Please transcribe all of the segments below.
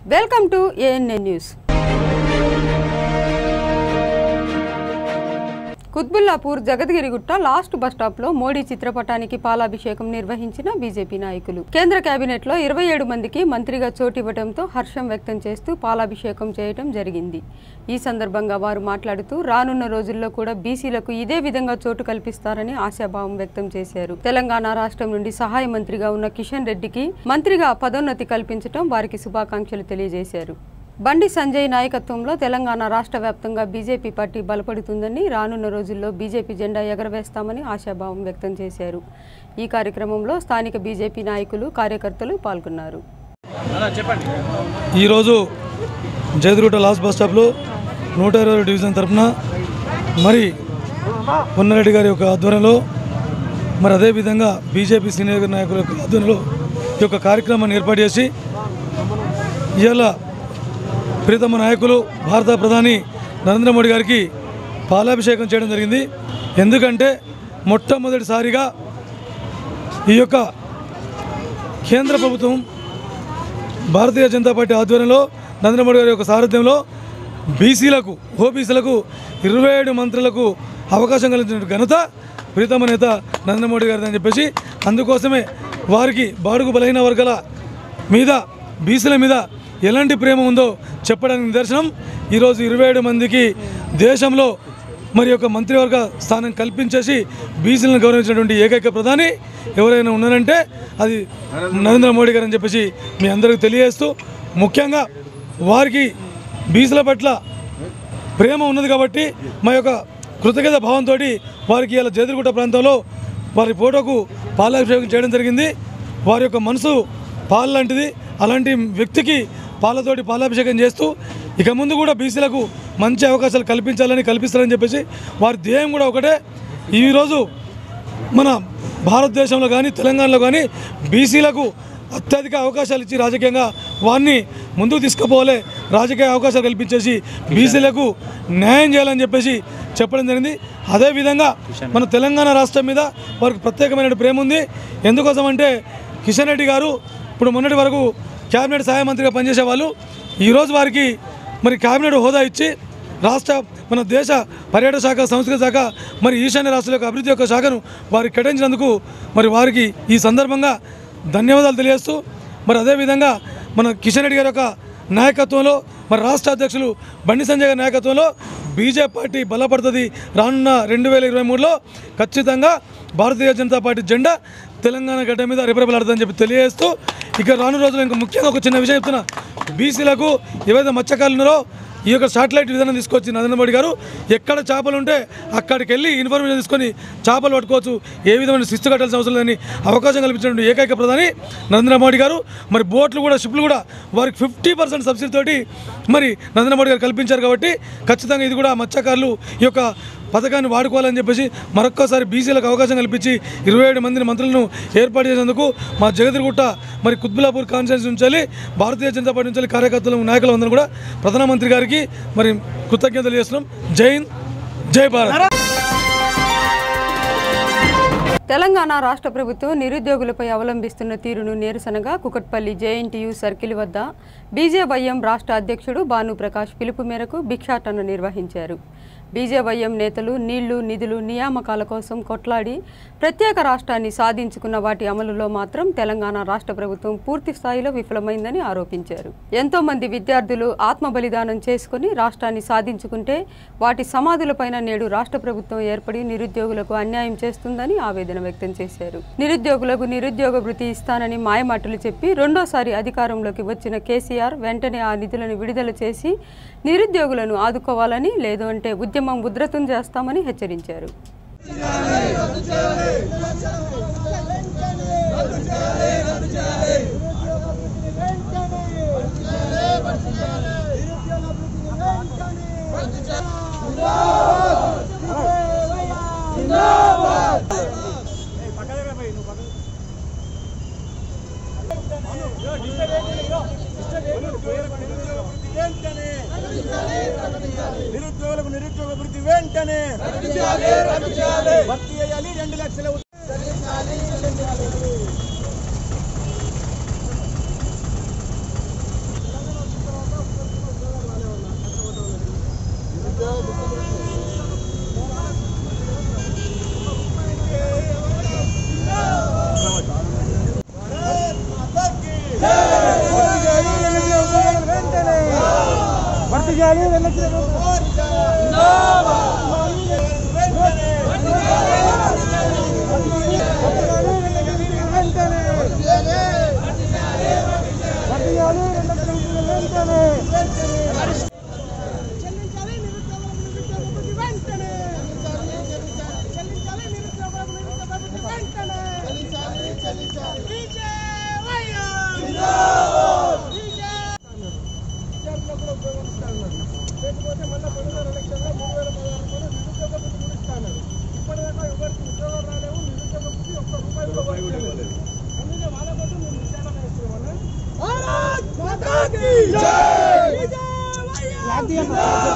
Welcome to ANN news Kutbullapur Jagadgirigutta last bus stop లో మోడీ చిత్రపటానికి పాలాభిషేకం నిర్వహించిన బీజేపీ నాయకులు కేంద్ర కేబినెట్ లో ఇరవై ఏడు మందికి మంత్రిగా చోటివ్వడంతో హర్షం వ్యక్తం చేస్తూ పాలాభిషేకం చేయడం జరిగింది ఈ సందర్భంగా వారు మాట్లాడుతూ రానున్న రోజుల్లో కూడా బీసీలకు ఇదే విధంగా చోటు కల్పిస్తారని ఆశాభావం వ్యక్తం చేశారు తెలంగాణ రాష్ట్రం నుండి సహాయ మంత్రిగా ఉన్న కిషన్ రెడ్డికి మంత్రిగా పదోన్నతి కల్పించడం వారికి శుభాకాంక్షలు తెలియజేశారు బండి సంజయ్ నాయకత్వంలో తెలంగాణ రాష్ట్ర వ్యాప్తంగా బీజేపీ పార్టీ బలపడుతుందని రానున్న రోజుల్లో బీజేపీ జెండా ఎగరవేస్తామని ఆశాభావం వ్యక్తం చేశారు ఈ కార్యక్రమంలో స్థానిక బీజేపీ నాయకులు కార్యకర్తలు పాల్గొన్నారు ఈరోజు జయదురుట లాస్ట్ బస్ స్టాప్లో నూట ఇరవై డివిజన్ తరఫున మరి పొన్నారెడ్డి గారి యొక్క ఆధ్వర్యంలో మరి అదేవిధంగా బీజేపీ సీనియర్ నాయకుల యొక్క ఆధ్వర్యంలో ఈ యొక్క కార్యక్రమాన్ని ఏర్పాటు చేసి ఇవాళ ప్రీతమ నాయకులు భారత ప్రధాని నరేంద్ర మోడీ గారికి పాలాభిషేకం చేయడం జరిగింది ఎందుకంటే మొట్టమొదటిసారిగా ఈ యొక్క కేంద్ర ప్రభుత్వం భారతీయ జనతా పార్టీ ఆధ్వర్యంలో నరేంద్ర మోడీ గారి యొక్క సారథ్యంలో బీసీలకు ఓబీసీలకు ఇరవై ఏడు మంత్రులకు అవకాశం కలిగించిన ఘనత ప్రీతమ నేత నరేంద్ర మోడీ గారిని అని చెప్పేసి అందుకోసమే వారికి బాడుగు బలహీన వర్గాల మీద బీసీల మీద ఎలాంటి ప్రేమ ఉందో చెప్పడానికి నిదర్శనం ఈరోజు ఇరవై ఏడు మందికి దేశంలో మరి యొక్క మంత్రివర్గ స్థానం కల్పించేసి బీసీలను గౌరవించినటువంటి ఏకైక ప్రధాని ఎవరైనా ఉన్నారంటే అది నరేంద్ర మోడీ గారు అని చెప్పేసి మీ అందరికీ తెలియజేస్తూ ముఖ్యంగా వారికి బీసీల పట్ల ప్రేమ ఉన్నది కాబట్టి మా యొక్క కృతజ్ఞత భావంతో వారికి ఇలా జేదురుగుట్ట ప్రాంతంలో వారి ఫోటోకు పాలాభిషేకం చేయడం జరిగింది వారి యొక్క మనసు పాలు లాంటిది అలాంటి వ్యక్తికి పాలతోటి పాలాభిషేకం చేస్తూ ఇక ముందు కూడా బీసీలకు మంచి అవకాశాలు కల్పించాలని కల్పిస్తారని చెప్పేసి వారి ధ్యేయం కూడా ఒకటే ఈరోజు మన భారతదేశంలో కానీ తెలంగాణలో కానీ బీసీలకు అత్యధిక అవకాశాలు ఇచ్చి రాజకీయంగా వారిని ముందుకు తీసుకుపోవాలి రాజకీయ అవకాశాలు కల్పించేసి బీసీలకు న్యాయం చేయాలని చెప్పేసి చెప్పడం జరిగింది అదేవిధంగా మన తెలంగాణ రాష్ట్రం మీద వారికి ప్రత్యేకమైన ప్రేమ ఉంది ఎందుకోసం అంటే కిషన్ రెడ్డి గారు ఇప్పుడు మొన్నటి వరకు కేబినెట్ సహాయ మంత్రిగా పనిచేసే వాళ్ళు ఈరోజు వారికి మరి కేబినెట్ హోదా ఇచ్చి రాష్ట్ర మన దేశ పర్యాటక శాఖ సంస్కృతి శాఖ మరి ఈశాన్య రాష్ట్రాల యొక్క అభివృద్ధి యొక్క శాఖను వారికి కేటాయించినందుకు మరి వారికి ఈ సందర్భంగా ధన్యవాదాలు తెలియజేస్తూ మరి అదేవిధంగా మన కిషన్ రెడ్డి గారి యొక్క నాయకత్వంలో మరి రాష్ట్ర అధ్యక్షులు బండి సంజయ్ గారి నాయకత్వంలో బీజేపీ పార్టీ బలపడుతుంది రానున్న రెండు వేల ఇరవై మూడులో ఖచ్చితంగా భారతీయ జనతా పార్టీ జెండా తెలంగాణ గడ్డ మీద రెపరెపలాడుతుందని చెప్పి తెలియజేస్తూ ఇక రాను రోజుల్లో ఇంకా ముఖ్యంగా ఒక చిన్న విషయం చెప్తున్నా బీసీలకు ఏవైతే మత్స్యకారులు ఉన్నారో ఈ యొక్క శాటిలైట్ విధానం తీసుకొచ్చి నరేంద్ర మోడీ గారు ఎక్కడ చేపలు ఉంటే అక్కడికి వెళ్ళి ఇన్ఫర్మేషన్ తీసుకొని చేపలు పట్టుకోవచ్చు ఏ విధమైన శిస్తు కట్టాల్సిన అవసరం లేదని అవకాశం కల్పించినటువంటి ఏకైక ప్రధాని నరేంద్ర మోడీ గారు మరి బోట్లు కూడా షిప్లు కూడా వారికి ఫిఫ్టీ పర్సెంట్ సబ్సిడీ తోటి మరి నరేంద్ర మోడీ గారు కల్పించారు కాబట్టి ఖచ్చితంగా ఇది కూడా మత్స్యకారులు ఈ యొక్క పథకాన్ని వాడుకోవాలని చెప్పేసి మరొక్కసారి బీసీలకు అవకాశం కల్పించి ఇరవై ఏడు మందిని మంత్రులను ఏర్పాటు చేసినందుకు మా జగదిరిగుట్ట మరి కుత్బులాపూర్ కాన్స్టిట్యూన్సీ నుంచి వెళ్ళి భారతీయ జనతా పార్టీ నుంచి వెళ్ళి కార్యకర్తలు నాయకులు అందరూ కూడా ప్రధానమంత్రి గారికి మరి కృతజ్ఞతలు చేస్తున్నాం జై హింద్ జై భారత్ తెలంగాణ రాష్ట్ర ప్రభుత్వం నిరుద్యోగులపై అవలంబిస్తున్న తీరును నిరసనగా కుకట్పల్లి జేఎన్టీయు సర్కిల్ వద్ద బీజేవైఎం రాష్ట్ర అధ్యక్షుడు భానుప్రకాష్ పిలుపు మేరకు భిక్షాటన నిర్వహించారు బీజేవైఎం నేతలు నీళ్లు నిధులు నియామకాల కోసం కొట్లాడి ప్రత్యేక రాష్ట్రాన్ని సాధించుకున్న వాటి అమలులో మాత్రం తెలంగాణ రాష్ట్ర ప్రభుత్వం పూర్తి స్థాయిలో విఫలమైందని ఆరోపించారు ఎంతో మంది విద్యార్థులు ఆత్మ బలిదానం చేసుకుని రాష్ట్రాన్ని సాధించుకుంటే వాటి సమాధులపైన నేడు రాష్ట్ర ప్రభుత్వం ఏర్పడి నిరుద్యోగులకు అన్యాయం చేస్తుందని ఆవేదన వ్యక్తం చేశారు నిరుద్యోగులకు నిరుద్యోగ వృత్తి ఇస్తానని మాయమాటలు చెప్పి రెండోసారి అధికారంలోకి వచ్చిన కేసీఆర్ వెంటనే ఆ నిధులను విడుదల చేసి నిరుద్యోగులను ఆదుకోవాలని లేదు అంటే ఉద్యమం ఉధృతం చేస్తామని హెచ్చరించారు నిరుద్యోగులకు నిరుద్యోగ వృత్తి వెంటనే భర్తీ చేయాలి రెండు లక్షల చెల్లించాలి నిరుద్యోగులకు నిరుద్యోగ వృత్తి వెంటనే చెల్లించాలి నిరుద్యోగులకు నిరుద్యోగ వృత్తి వెంటనే విజయవయ్యం! విజయ- విద్యార్థులకు కూడా ఉద్యోగం ఇస్తా అన్నారు. లేకపోతే మళ్ళీ పదివేల ఎలక్షన్లో మూడు వేల పదహారు రూపాయలు నిరుద్యోగ వృత్తి కూడా ఇస్తా అన్నారు. ఇప్పటిదాకా ఎవరికి ఉద్యోగాలు రాలేవు నిరుద్యోగ వృత్తి ఒక్క రూపాయి కూడా ఇవ్వలేదు. అందుకే వాళ్ళ కోసం మేము విచారణ చేస్తున్నామన్నా. భారత్ మాతా కీ జై! విజయవయ్యం!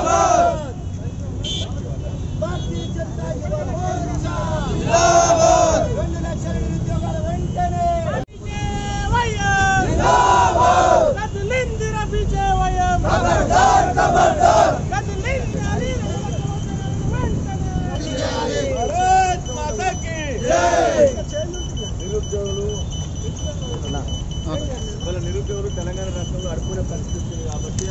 భారతీయ జనతా యువ మోర్చా రెండు లక్షల నిరుద్యోగాల వెంటనే విజయవయ్యం! కదిలిందిర విజయవయ్యం! కదిలించాలి రెండు లక్షల ఉద్యోగాలు వెంటనే. భారత్ మాతాకి నిరుద్యోగులు వాళ్ళ నిరుద్యోగులు తెలంగాణ రాష్ట్రంలో అడుపుకునే పరిస్థితి ఉంది కాబట్టి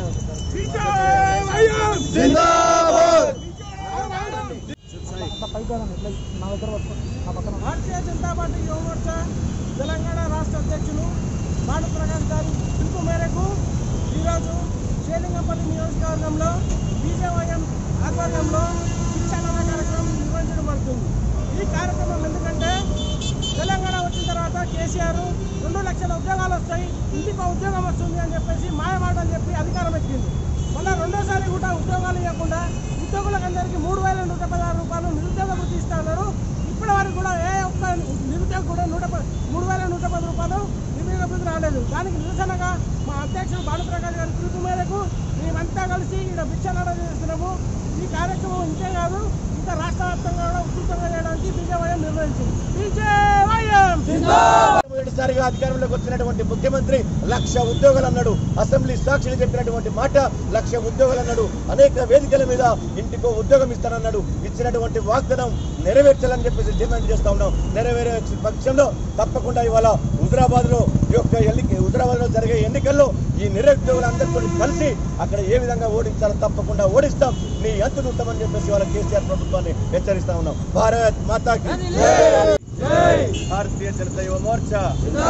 భారతీయ జనతా పార్టీ యువ మోర్చా తెలంగాణ రాష్ట్ర అధ్యక్షులు భాను ప్రకాష్ గారి పిలుపు మేరకు ఈరోజు షేలింగంపల్లి నియోజకవర్గంలో బీజేవైఎం ఆధ్వర్యంలో శిక్షణ కార్యక్రమం నిర్వహించడం పడుతుంది ఈ కార్యక్రమం ఎందుకంటే తెలంగాణ వచ్చిన తర్వాత కేసీఆర్ రెండు లక్షల ఉద్యోగాలు వస్తాయి ఇంటికి ఉద్యోగం వస్తుంది అని చెప్పేసి మాయమాటలు చెప్పి అధికారం ఎక్కింది మళ్ళీ రెండోసారి కూడా ఉద్యోగాలు ఇవ్వకుండా ఉద్యోగులకు అందరికీ మూడు వేల నూట పదహారు రూపాయలు నిరుద్యోగ వృత్తి ఇస్తా ఉన్నారు ఇప్పటి వరకు కూడా ఏ ఒక్క నిరుద్యోగ కూడా నూట ప- మూడు వేల నూట పది రూపాయలు నిరుద్యోగ వృత్తి రాలేదు దానికి నిరసనగా మా అధ్యక్షుడు భానుప్రకాష్ గారి పిలుపు మేరకు మేమంతా కలిసి ఇక్కడ భిక్షాటన చేస్తున్నాము ఈ కార్యక్రమం ఇంతే కాదు ఇంకా రాష్ట్ర వ్యాప్తంగా కూడా ఉధృతంగా చేయడానికి బీజేవైఎం నిర్వహించింది బీజేవైఎం మొదటిసారిగా అధికారంలోకి వచ్చినటువంటి ముఖ్యమంత్రి లక్ష ఉద్యోగాలు అన్నాడు అసెంబ్లీ సాక్షులు చెప్పినటువంటి మాట లక్ష ఉద్యోగాలు అన్నాడు అనేక వేదికల మీద ఇంటికో ఉద్యోగం ఇస్తానన్నాడు ఇచ్చినటువంటి వాగ్దానం నెరవేర్చాలని చెప్పేసి డిమాండ్ చేస్తా ఉన్నాం నెరవేరే పక్షంలో తప్పకుండా ఇవాళ హుజరాబాద్ లో ఈ యొక్క ఎన్నిక హుజరాబాద్ లో జరిగే ఎన్నికల్లో ఈ నిరుద్యోగులందరితో కలిసి అక్కడ ఏ విధంగా ఓడించాలో తప్పకుండా ఓడిస్తాం నీ అంతు ఉంటామని చెప్పేసి వాళ్ళ కేసీఆర్ ప్రభుత్వాన్ని హెచ్చరిస్తా ఉన్నాం భారత్ మాతాకి భారతీయ జనతా యువ మోర్చా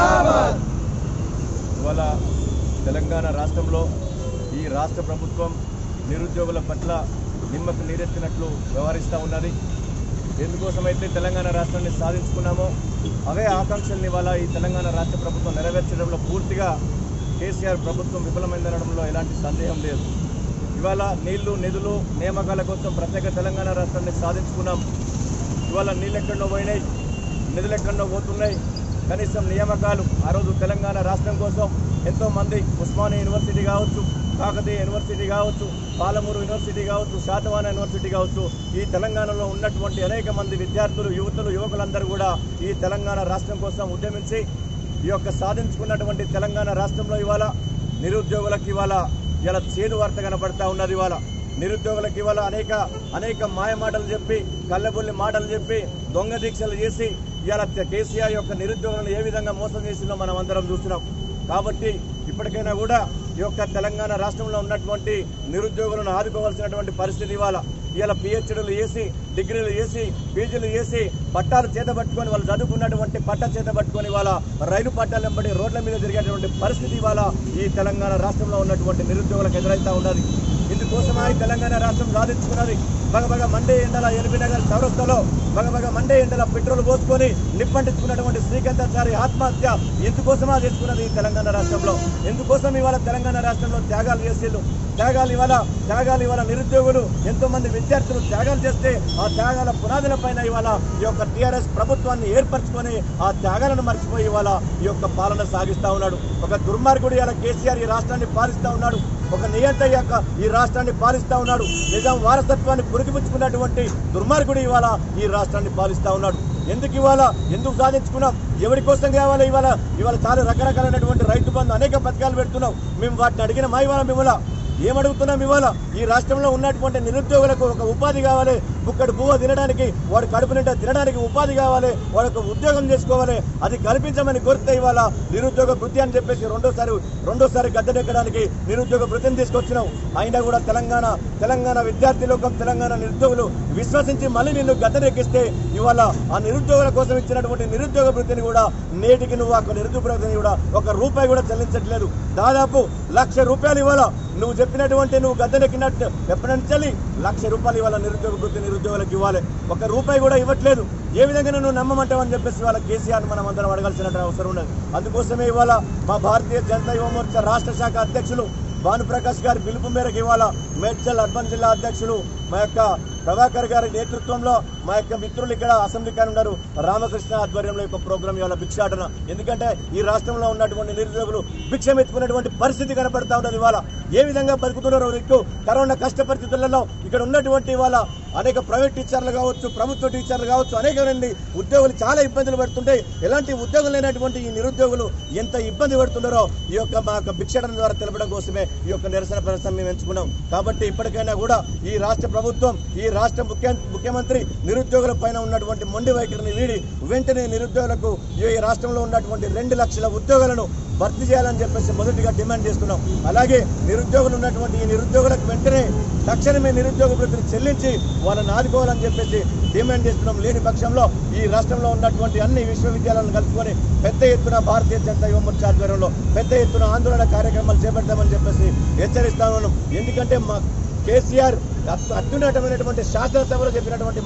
ఇవాళ తెలంగాణ రాష్ట్రంలో ఈ రాష్ట్ర ప్రభుత్వం నిరుద్యోగుల పట్ల నిమ్మకు నీరెత్తినట్లు వ్యవహరిస్తూ ఉన్నది ఎందుకోసమైతే తెలంగాణ రాష్ట్రాన్ని సాధించుకున్నామో అవే ఆకాంక్షల్ని ఇవాళ ఈ తెలంగాణ రాష్ట్ర ప్రభుత్వం నెరవేర్చడంలో పూర్తిగా కేసీఆర్ ప్రభుత్వం విఫలమైందనడంలో ఎలాంటి సందేహం లేదు ఇవాళ నీళ్లు నిధులు నియామకాల కోసం ప్రత్యేక తెలంగాణ రాష్ట్రాన్ని సాధించుకున్నాం ఇవాళ నీళ్ళు ఎక్కడో పోయినాయి నిధులు ఎక్కడో పోతున్నాయి కనీసం నియామకాలు ఆ రోజు తెలంగాణ రాష్ట్రం కోసం ఎంతో మంది ఉస్మానియా యూనివర్సిటీ కావచ్చు కాకతీయ యూనివర్సిటీ కావచ్చు పాలమూరు యూనివర్సిటీ కావచ్చు శాతవాన యూనివర్సిటీ కావచ్చు ఈ తెలంగాణలో ఉన్నటువంటి అనేక మంది విద్యార్థులు యువతులు యువకులందరూ కూడా ఈ తెలంగాణ రాష్ట్రం కోసం ఉద్యమించి ఈ యొక్క సాధించుకున్నటువంటి తెలంగాణ రాష్ట్రంలో ఇవాళ నిరుద్యోగులకు ఇవాళ ఇలా చేదు వార్త కనబడతా ఉన్నది ఇవాళ నిరుద్యోగులకు ఇవాళ అనేక అనేక మాయ మాటలు చెప్పి కళ్ళబొల్లి మాటలు చెప్పి దొంగ దీక్షలు చేసి ఇవాళ కేసీఆర్ యొక్క నిరుద్యోగులను ఏ విధంగా మోసం చేసిందో మనం అందరం చూస్తున్నాం కాబట్టి ఇప్పటికైనా కూడా ఈ యొక్క తెలంగాణ రాష్ట్రంలో ఉన్నటువంటి నిరుద్యోగులను ఆదుకోవాల్సినటువంటి పరిస్థితి ఇవాళ ఇవాళ పిహెచ్డీలు చేసి డిగ్రీలు చేసి పీజీలు చేసి పట్టాలు చేత పట్టుకొని వాళ్ళు చదువుకున్నటువంటి పట్ట చేత పట్టుకొని ఇవాళ రైలు పట్టాలు వెంబడి రోడ్ల మీద తిరిగేటువంటి పరిస్థితి ఇవాళ ఈ తెలంగాణ రాష్ట్రంలో ఉన్నటువంటి నిరుద్యోగులకు ఎదురైతా ఉన్నది ఇందుకోసమా ఈ తెలంగాణ రాష్ట్రం సాధించుకున్నది బగబగ మండే ఎండల ఎల్బీ నగర్ చౌరస్తాలో బగబగ మండే ఎండల పెట్రోల్ పోసుకొని నిప్పంటించుకున్నటువంటి శ్రీకాంతాచారి ఆత్మహత్య ఎందుకోసమా చేసుకున్నది ఈ తెలంగాణ రాష్ట్రంలో ఎందుకోసం ఇవాళ తెలంగాణ రాష్ట్రంలో త్యాగాలు చేసేళ్ళు త్యాగాలు ఇవాళ త్యాగాలు ఇవాళ నిరుద్యోగులు ఎంతో మంది విద్యార్థులు త్యాగాలు చేస్తే ఆ త్యాగాల పునాదుల పైన ఇవాళ ఈ యొక్క టిఆర్ఎస్ ప్రభుత్వాన్ని ఏర్పరచుకొని ఆ త్యాగాలను మర్చిపోయి ఇవాళ ఈ యొక్క పాలన సాగిస్తా ఉన్నాడు ఒక దుర్మార్గుడు ఇవాళ కేసీఆర్ ఈ రాష్ట్రాన్ని పాలిస్తా ఉన్నాడు ఒక నియంత యొక్క ఈ రాష్ట్రాన్ని పాలిస్తా ఉన్నాడు నిజాం వారసత్వాన్ని పురికిపుచ్చుకున్నటువంటి దుర్మార్గుడు ఇవాళ ఈ రాష్ట్రాన్ని పాలిస్తా ఉన్నాడు ఎందుకు ఇవాళ ఎందుకు సాధించుకున్నాం ఎవరి కోసం కావాలి ఇవాళ ఇవాళ చాలా రకరకాలైనటువంటి రైతు బంధు అనేక పథకాలు పెడుతున్నాం మేము వాటిని అడిగిన మా ఇవాళ మిమ్మల్ని ఏమడుగుతున్నాం ఇవాళ ఈ రాష్ట్రంలో ఉన్నటువంటి నిరుద్యోగులకు ఒక ఉపాధి కావాలి బుక్కడు బువ్వ తినడానికి వాడు కడుపు నిండా తినడానికి ఉపాధి కావాలి వాడు ఉద్యోగం చేసుకోవాలి అది కల్పించమని కోరితే ఇవాళ నిరుద్యోగ వృత్తి అని చెప్పేసి రెండోసారి రెండోసారి గద్దెనెక్కడానికి నిరుద్యోగ వృత్తిని తీసుకొచ్చినావు అయినా కూడా తెలంగాణ తెలంగాణ విద్యార్థి లోకం తెలంగాణ నిరుద్యోగులు విశ్వసించి మళ్ళీ నిన్ను గద్దెనెక్కిస్తే ఇవాళ ఆ నిరుద్యోగుల కోసం ఇచ్చినటువంటి నిరుద్యోగ వృత్తిని కూడా నేటికి నువ్వు ఆ నిరుద్యోగ వృత్తిని కూడా ఒక రూపాయి కూడా చెల్లించట్లేదు దాదాపు లక్ష రూపాయలు ఇవాళ నువ్వు చెప్పినటువంటి నువ్వు గద్దెనెక్కినట్టు ఎప్పటి లక్ష రూపాయలు ఇవాళ నిరుద్యోగ వృత్తి నిరుద్యోగులకు ఇవ్వాలి ఒక రూపాయి కూడా ఇవ్వట్లేదు ఏ విధంగా నువ్వు నమ్మమంటావు అని చెప్పేసి వాళ్ళ కేసీఆర్ మనం అందరం అడగాల్సిన అవసరం ఉన్నది అందుకోసమే ఇవాళ మా భారతీయ జనతా యువ మోర్చా రాష్ట్ర శాఖ అధ్యక్షులు భానుప్రకాష్ గారి పిలుపు మేరకు ఇవాళ మేడ్చల్ అర్బన్ జిల్లా అధ్యక్షులు మా యొక్క ప్రభాకర్ గారి నేతృత్వంలో మా యొక్క మిత్రులు ఇక్కడ అసెంబ్లీ కాని ఉన్నారు రామకృష్ణ ఆధ్వర్యంలో యొక్క ప్రోగ్రాం ఇవాళ భిక్షాటన ఎందుకంటే ఈ రాష్ట్రంలో ఉన్నటువంటి నిరుద్యోగులు భిక్షం ఎత్తుకున్నటువంటి పరిస్థితి కనపడతా ఉన్నది ఇవాళ ఏ విధంగా బతుకుతున్నారో దిక్కు కరోనా కష్ట పరిస్థితులలో ఇక్కడ ఉన్నటువంటి ఇవాళ అనేక ప్రైవేట్ టీచర్లు కావచ్చు ప్రభుత్వ టీచర్లు కావచ్చు అనేక మంది ఉద్యోగులు చాలా ఇబ్బందులు పడుతుంటే ఎలాంటి ఉద్యోగం లేనటువంటి ఈ నిరుద్యోగులు ఎంత ఇబ్బంది పడుతున్నారో ఈ యొక్క మా యొక్క భిక్షాటన ద్వారా తెలపడం కోసమే ఈ యొక్క నిరసన ప్రదర్శన మేము ఎంచుకున్నాం కాబట్టి ఇప్పటికైనా కూడా ఈ రాష్ట్ర ప్రభుత్వం ఈ రాష్ట్ర ముఖ్య ముఖ్యమంత్రి నిరుద్యోగుల పైన ఉన్నటువంటి మొండి వైఖరిని వీడి వెంటనే నిరుద్యోగులకు ఈ రాష్ట్రంలో ఉన్నటువంటి రెండు లక్షల ఉద్యోగాలను భర్తీ చేయాలని చెప్పేసి మొదటిగా డిమాండ్ చేస్తున్నాం అలాగే నిరుద్యోగులు ఉన్నటువంటి ఈ నిరుద్యోగులకు వెంటనే తక్షణమే నిరుద్యోగ వృత్తిని చెల్లించి వాళ్ళని ఆదుకోవాలని చెప్పేసి డిమాండ్ చేస్తున్నాం లేని పక్షంలో ఈ రాష్ట్రంలో ఉన్నటువంటి అన్ని విశ్వవిద్యాలయాలను కలుపుకొని పెద్ద ఎత్తున భారతీయ జనతా యువ మోర్చా ఆధ్వర్యంలో పెద్ద ఎత్తున ఆందోళన కార్యక్రమాలు చేపడతామని చెప్పేసి హెచ్చరిస్తా ఉన్నాం ఎందుకంటే మా కేసీఆర్ అత్యు- అత్యున్నతమైనటువంటి శాసనసభలో చెప్పినటువంటి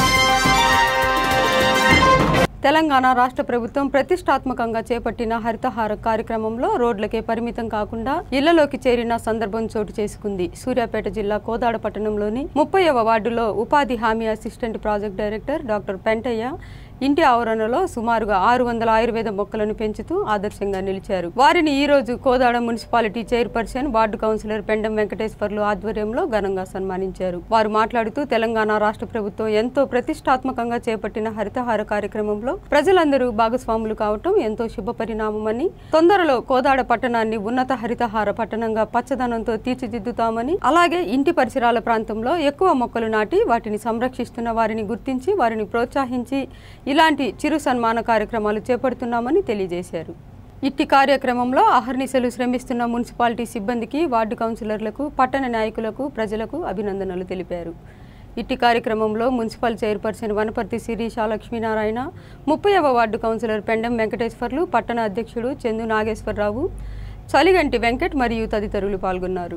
తెలంగాణ రాష్ట్ర ప్రభుత్వం ప్రతిష్టాత్మకంగా చేపట్టిన హరితహార కార్యక్రమంలో రోడ్లకే పరిమితం కాకుండా ఇళ్లలోకి చేరిన సందర్భం చోటు చేసుకుంది సూర్యాపేట జిల్లా కోదాడ పట్టణంలోని ముప్పైవ వార్డులో ఉపాధి హామీ assistant project director doctor Pentaiah ఇంటి ఆవరణలో సుమారుగా ఆరు వందల ఆయుర్వేద మొక్కలను పెంచుతూ ఆదర్శంగా నిలిచారు వారిని ఈ రోజు Kodad municipality chairperson ward councillor Pendam Venkateswarlu ఆధ్వర్యంలో ఘనంగా సన్మానించారు వారు మాట్లాడుతూ తెలంగాణ రాష్ట్ర ప్రభుత్వం ఎంతో ప్రతిష్టాత్మకంగా చేపట్టిన హరితహార కార్యక్రమంలో ప్రజలందరూ భాగస్వాములు కావటం ఎంతో శుభ పరిణామమని తొందరలో కోదాడ పట్టణాన్ని ఉన్నత హరితహార పట్టణంగా పచ్చదనంతో తీర్చిదిద్దుతామని అలాగే ఇంటి పరిసరాల ప్రాంతంలో ఎక్కువ మొక్కలు నాటి వాటిని సంరక్షిస్తున్న వారిని గుర్తించి వారిని ప్రోత్సహించి ఇలాంటి చిరు సన్మాన కార్యక్రమాలు చేపడుతున్నామని తెలియజేశారు ఇట్టి కార్యక్రమంలో అహర్నిశలు శ్రమిస్తున్న మున్సిపాలిటీ సిబ్బందికి వార్డు కౌన్సిలర్లకు పట్టణ నాయకులకు ప్రజలకు అభినందనలు తెలిపారు ఇట్టి కార్యక్రమంలో మున్సిపల్ చైర్పర్సన్ వనపర్తి శిరీష లక్ష్మీనారాయణ ముప్పైవ వార్డు కౌన్సిలర్ పెండం వెంకటేశ్వర్లు పట్టణ అధ్యక్షుడు చందు నాగేశ్వరరావు చలిగంటి వెంకట్ మరియు తదితరులు పాల్గొన్నారు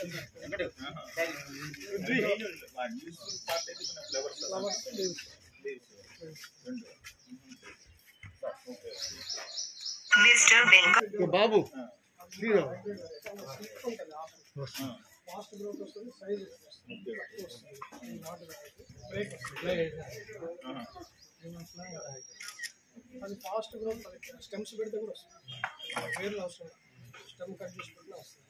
అది ఫాస్ట్ గ్రోత్ స్టెమ్స్ పెడితే కూడా వస్తుంది వేర్లు అవసరం స్టెమ్ కట్ చేసి పెట్టినా వస్తుంది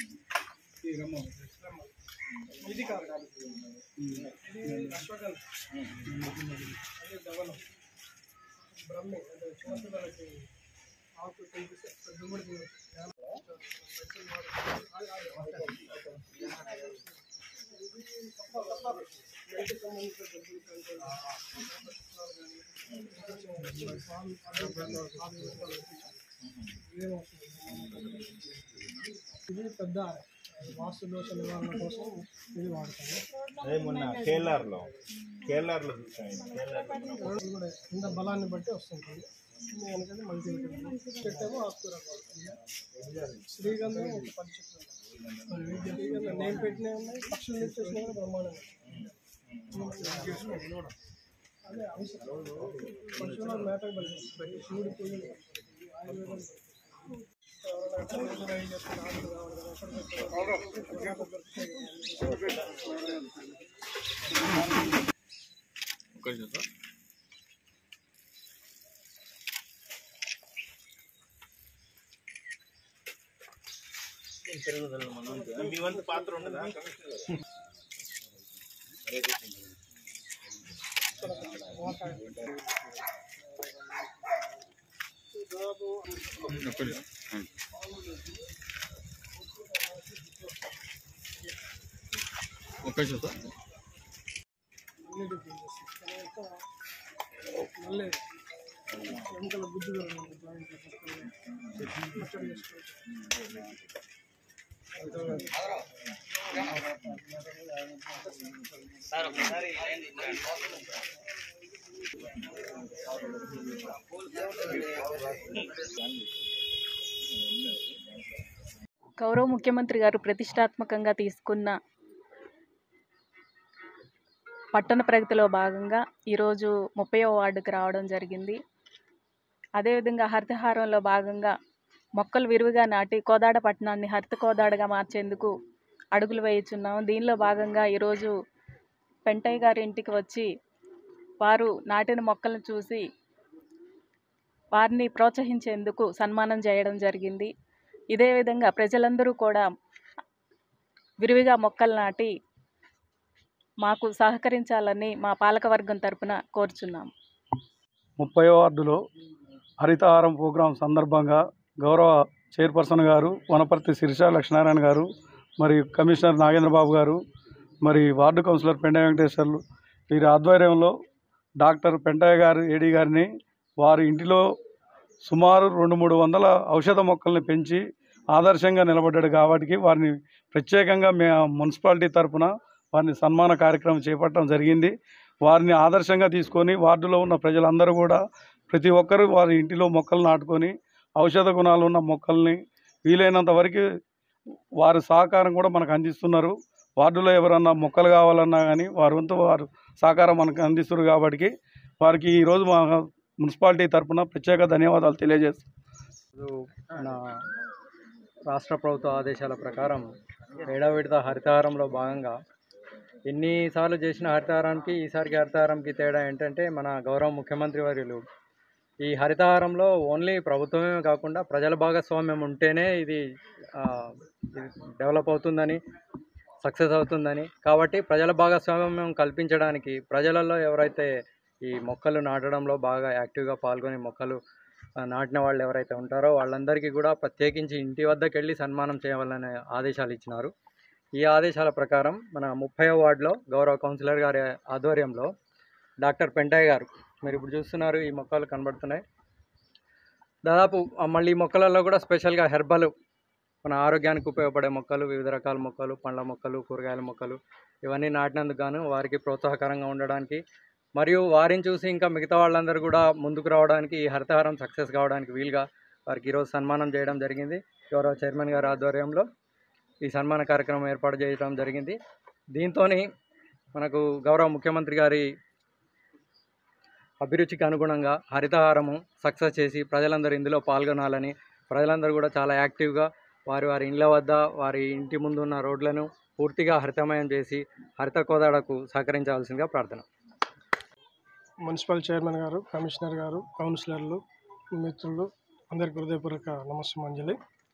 ఇది కాదు ఇది అశ్వగంధ అదే దవనం బ్రహ్మి అంటే చిన్నపిల్లలకి ఆకు తినిపిస్తే దుమ్ముడు ఇది పెద్ద వాస్తు దోష నివారణ కోసం ఇది వాడతాము అదే మొన్న కేఎల్ఆర్లో కేఎల్ఆర్లో చూసాను ఇది. కేఎల్ఆర్లో ఇది కూడా కింద బలాన్ని బట్టి వస్తుంటుంది ఎందుకంటే మల్టీ విటమిన్ చెట్టు ఏమో ఆకుకూర వాడుతుంది శ్రీగంధం ఒక పది చెట్లు ఉన్నాయి. శ్రీగంధం నేను పెట్టినవి ఉన్నాయి పక్షులు తెచ్చేసినా కూడా బ్రహ్మాండంగా అదే అవసరం పశువుల మేత బలి శివుడి పూజలు ఆయుర్వేదం ఎవరైనా కళ్ళు డ్రై చేసుకుని ఆకులు కావాలి కదా, ఎక్కడ మీ వంతు పాత్ర ఉండదా గౌరవ ముఖ్యమంత్రి గారు ప్రతిష్టాత్మకంగా తీసుకున్న పట్టణ ప్రగతిలో భాగంగా ఈరోజు ముప్పైవ వార్డుకి రావడం జరిగింది అదేవిధంగా హరితహారంలో భాగంగా మొక్కలు విరివిగా నాటి కోదాడ పట్టణాన్ని హరిత కోదాడగా మార్చేందుకు అడుగులు వేయుచున్నాం దీనిలో భాగంగా ఈరోజు పెంటయ్య గారి ఇంటికి వచ్చి వారు నాటిన మొక్కలను చూసి వారిని ప్రోత్సహించేందుకు సన్మానం చేయడం జరిగింది ఇదే విధంగా ప్రజలందరూ కూడా విరివిగా మొక్కలు నాటి మాకు సహకరించాలని మా పాలకవర్గం తరపున కోరుచున్నాము ముప్పై వార్డులో హరితహారం ప్రోగ్రాం సందర్భంగా గౌరవ చైర్పర్సన్ గారు వనపర్తి శిరీష లక్ష్మీనారాయణ గారు మరి కమిషనర్ నాగేంద్రబాబు గారు మరి వార్డు కౌన్సిలర్ పెంటయ్య వెంకటేశ్వర్లు వీరి ఆధ్వర్యంలో డాక్టర్ పెంటయ్య గారు ఏడీ గారిని వారి ఇంటిలో సుమారు రెండు మూడు వందల ఔషధ మొక్కల్ని పెంచి ఆదర్శంగా నిలబడ్డాడు కాబట్టి వారిని ప్రత్యేకంగా మే మున్సిపాలిటీ తరపున వారిని సన్మాన కార్యక్రమం చేపట్టడం జరిగింది వారిని ఆదర్శంగా తీసుకొని వార్డులో ఉన్న ప్రజలందరూ కూడా ప్రతి ఒక్కరూ వారి ఇంటిలో మొక్కలు నాటుకొని ఔషధ గుణాలు ఉన్న మొక్కల్ని వీలైనంత వరకు వారి సహకారం కూడా మనకు అందిస్తున్నారు వార్డులో ఎవరన్నా మొక్కలు కావాలన్నా కానీ వారి వంతు వారు సహకారం మనకు అందిస్తున్నారు కాబట్టి వారికి ఈరోజు మా మున్సిపాలిటీ తరపున ప్రత్యేక ధన్యవాదాలు తెలియజేస్తున్నాం ఈరోజు మన రాష్ట్ర ప్రభుత్వ ఆదేశాల ప్రకారం ఏడవ విడత హరితహారంలో భాగంగా ఎన్నిసార్లు చేసిన హరితహారానికి ఈసారికి హరితహారంకి తేడా ఏంటంటే మన గౌరవ ముఖ్యమంత్రి వర్యులు ఈ హరితహారంలో ఓన్లీ ప్రభుత్వమే కాకుండా ప్రజల భాగస్వామ్యం ఉంటేనే ఇది ఆ, ఇది డెవలప్ అవుతుందని సక్సెస్ అవుతుందని కాబట్టి ప్రజల భాగస్వామ్యం కల్పించడానికి ప్రజలలో ఎవరైతే ఈ మొక్కలు నాటడంలో బాగా యాక్టివ్గా పాల్గొని మొక్కలు ఆ, నాటిన వాళ్ళు ఎవరైతే ఉంటారో వాళ్ళందరికీ కూడా ప్రత్యేకించి ఇంటి వద్దకు వెళ్ళి సన్మానం చేయాలనే ఆదేశాలు ఇచ్చినారు ఈ ఆదేశాల ప్రకారం మన ముప్పై వార్డులో గౌరవ కౌన్సిలర్ గారి ఆధ్వర్యంలో డాక్టర్ పెంటయ్య గారు మీరు ఇప్పుడు చూస్తున్నారు ఈ మొక్కలు కనబడుతున్నాయి దాదాపు ఆ మళ్ళీ ఈ మొక్కలలో కూడా స్పెషల్గా హెర్బల్ మన ఆరోగ్యానికి ఉపయోగపడే మొక్కలు వివిధ రకాల మొక్కలు పండ్ల మొక్కలు కూరగాయల మొక్కలు ఇవన్నీ నాటినందుకు గాను వారికి ప్రోత్సాహకరంగా ఉండడానికి మరియు వారిని చూసి ఇంకా మిగతా వాళ్ళందరూ కూడా ముందుకు రావడానికి ఈ హరితహారం సక్సెస్ కావడానికి వీలుగా వారికి ఈరోజు సన్మానం చేయడం జరిగింది గౌరవ చైర్మన్ గారి ఆధ్వర్యంలో ఈ సన్మాన కార్యక్రమం ఏర్పాటు చేయడం జరిగింది దీంతో మనకు గౌరవ ముఖ్యమంత్రి గారి అభిరుచికి అనుగుణంగా హరితహారము సక్సెస్ చేసి ప్రజలందరూ ఇందులో పాల్గొనాలని ప్రజలందరూ కూడా చాలా యాక్టివ్గా వారి వారి ఇండ్ల వద్ద వారి ఇంటి ముందు ఉన్న రోడ్లను పూర్తిగా హరితమయం చేసి హరిత కోదాడకు సహకరించవలసిందిగా ప్రార్థన మున్సిపల్ చైర్మన్ గారు కమిషనర్ గారు కౌన్సిలర్లు మిత్రులు అందరికీ హృదయపూర్వక నమస్సుమంజలి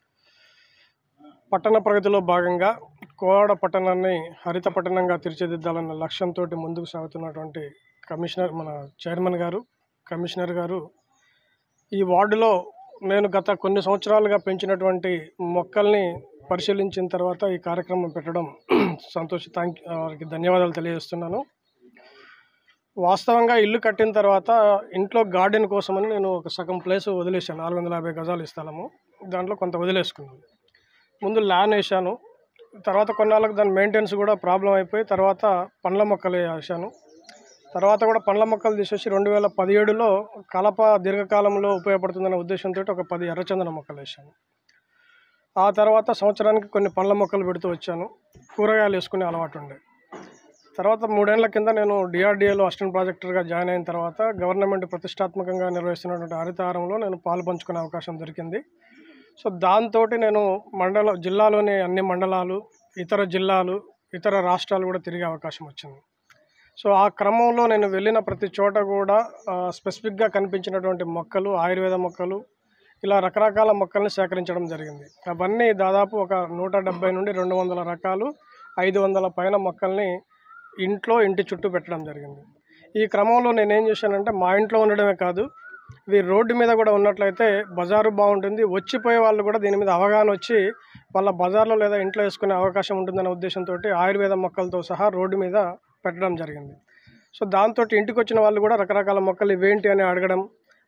పట్టణ ప్రగతిలో భాగంగా కోవాడ పట్టణాన్ని హరిత పట్టణంగా తీర్చిదిద్దాలన్న లక్ష్యంతో ముందుకు సాగుతున్నటువంటి కమిషనర్ మన చైర్మన్ గారు కమిషనర్ గారు ఈ వార్డులో నేను గత కొన్ని సంవత్సరాలుగా పెంచినటువంటి మొక్కల్ని పరిశీలించిన తర్వాత ఈ కార్యక్రమం పెట్టడం సంతోష థ్యాంక్ వారికి ధన్యవాదాలు తెలియజేస్తున్నాను వాస్తవంగా ఇల్లు కట్టిన తర్వాత ఇంట్లో గార్డెన్ కోసమని నేను ఒక సగం ప్లేస్ వదిలేసాను నాలుగు వందల యాభై గజాలు స్థలము దాంట్లో కొంత వదిలేసుకున్నాను ముందు ల్యాన్ వేసాను తర్వాత కొన్నాళ్ళకి దాని మెయింటెనెన్స్ కూడా ప్రాబ్లం అయిపోయి తర్వాత పండ్ల మొక్కలు వేసాను తర్వాత కూడా పండ్ల మొక్కలు తీసేసి రెండు వేల పదిహేడులో కలప దీర్ఘకాలంలో ఉపయోగపడుతుందనే ఉద్దేశంతో ఒక పది ఎర్రచందన మొక్కలు వేసాను ఆ తర్వాత సంవత్సరానికి కొన్ని పండ్ల మొక్కలు పెడుతూ వచ్చాను కూరగాయలు వేసుకునే అలవాటు ఉండే తర్వాత మూడేళ్ల కింద నేను డిఆర్డిఏలో అసిస్టెంట్ ప్రాజెక్టర్గా జాయిన్ అయిన తర్వాత గవర్నమెంట్ ప్రతిష్టాత్మకంగా నిర్వహిస్తున్నటువంటి హరితహారంలో నేను పాలు పంచుకునే అవకాశం దొరికింది సో దాంతో నేను మండల జిల్లాలోని అన్ని మండలాలు ఇతర జిల్లాలు ఇతర రాష్ట్రాలు కూడా తిరిగే అవకాశం వచ్చింది సో ఆ క్రమంలో నేను వెళ్ళిన ప్రతి చోట కూడా ఆ, స్పెసిఫిక్గా కనిపించినటువంటి మొక్కలు ఆయుర్వేద మొక్కలు ఇలా రకరకాల మొక్కల్ని సేకరించడం జరిగింది అవన్నీ దాదాపు ఒక నూట డెబ్బై నుండి రెండు వందల రకాలు ఐదు వందల పైన మొక్కల్ని ఇంట్లో ఇంటి చుట్టూ పెట్టడం జరిగింది ఈ క్రమంలో నేను ఏం చేశానంటే మా ఇంట్లో ఉండడమే కాదు ఇది రోడ్డు మీద కూడా ఉన్నట్లయితే బజారు బాగుంటుంది వచ్చిపోయే వాళ్ళు కూడా దీని మీద అవగాహన వచ్చి వాళ్ళ బజార్లో లేదా ఇంట్లో వేసుకునే అవకాశం ఉంటుందనే ఉద్దేశంతో ఆయుర్వేద మొక్కలతో సహా రోడ్డు మీద పెట్టడం జరిగింది సో దాంతో ఇంటికి వచ్చిన వాళ్ళు కూడా రకరకాల మొక్కలు ఇవేంటి అని అడగడం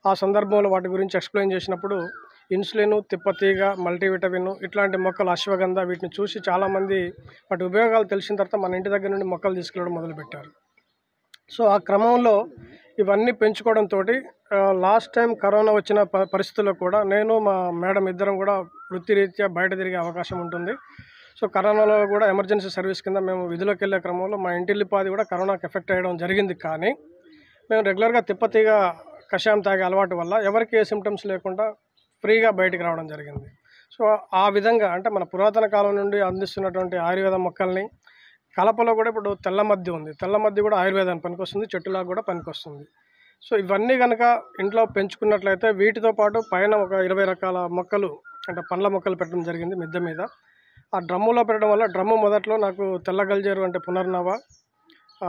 ఆ సందర్భంలో వాటి గురించి ఎక్స్ప్లెయిన్ చేసినప్పుడు ఇన్సులిన్ తిప్పతీగ మల్టీవిటమిన్ ఇట్లాంటి మొక్కలు అశ్వగంధ వీటిని చూసి చాలామంది వాటి ఉపయోగాలు తెలిసిన తర్వాత మన ఇంటి దగ్గర నుండి మొక్కలు తీసుకెళ్ళడం మొదలుపెట్టారు సో ఆ క్రమంలో ఇవన్నీ పెంచుకోవడంతో లాస్ట్ టైం కరోనా వచ్చిన ప పరిస్థితుల్లో కూడా నేను మా మేడం ఇద్దరం కూడా వృత్తిరీత్యా బయట తిరిగే అవకాశం ఉంటుంది సో కరోనాలో కూడా ఎమర్జెన్సీ సర్వీస్ కింద మేము విధులకు వెళ్ళే క్రమంలో మా ఇంటిల్లిపాది కూడా కరోనాకి ఎఫెక్ట్ అయ్యడం జరిగింది కానీ మేము రెగ్యులర్గా తిప్పతీగ కషాయం తాగే అలవాటు వల్ల ఎవరికి ఏ సిమ్టమ్స్ లేకుండా ఫ్రీగా బయటికి రావడం జరిగింది సో ఆ విధంగా అంటే మన పురాతన కాలం నుండి అందిస్తున్నటువంటి ఆయుర్వేద మొక్కల్ని కలపలో కూడా ఇప్పుడు తెల్ల మద్ది ఉంది తెల్ల మద్ది కూడా ఆయుర్వేదానికి పనికొస్తుంది చెట్టులాగా కూడా పనికొస్తుంది సో ఇవన్నీ కనుక ఇంట్లో పెంచుకున్నట్లయితే వీటితో పాటు పైన ఒక ఇరవై రకాల మొక్కలు అంటే పండ్ల మొక్కలు పెట్టడం జరిగింది మిద్దె మీద ఆ డ్రమ్ములో పెట్టడం వల్ల డ్రమ్ము మొదట్లో నాకు తెల్ల గల్జేరు అంటే పునర్నవ ఆ,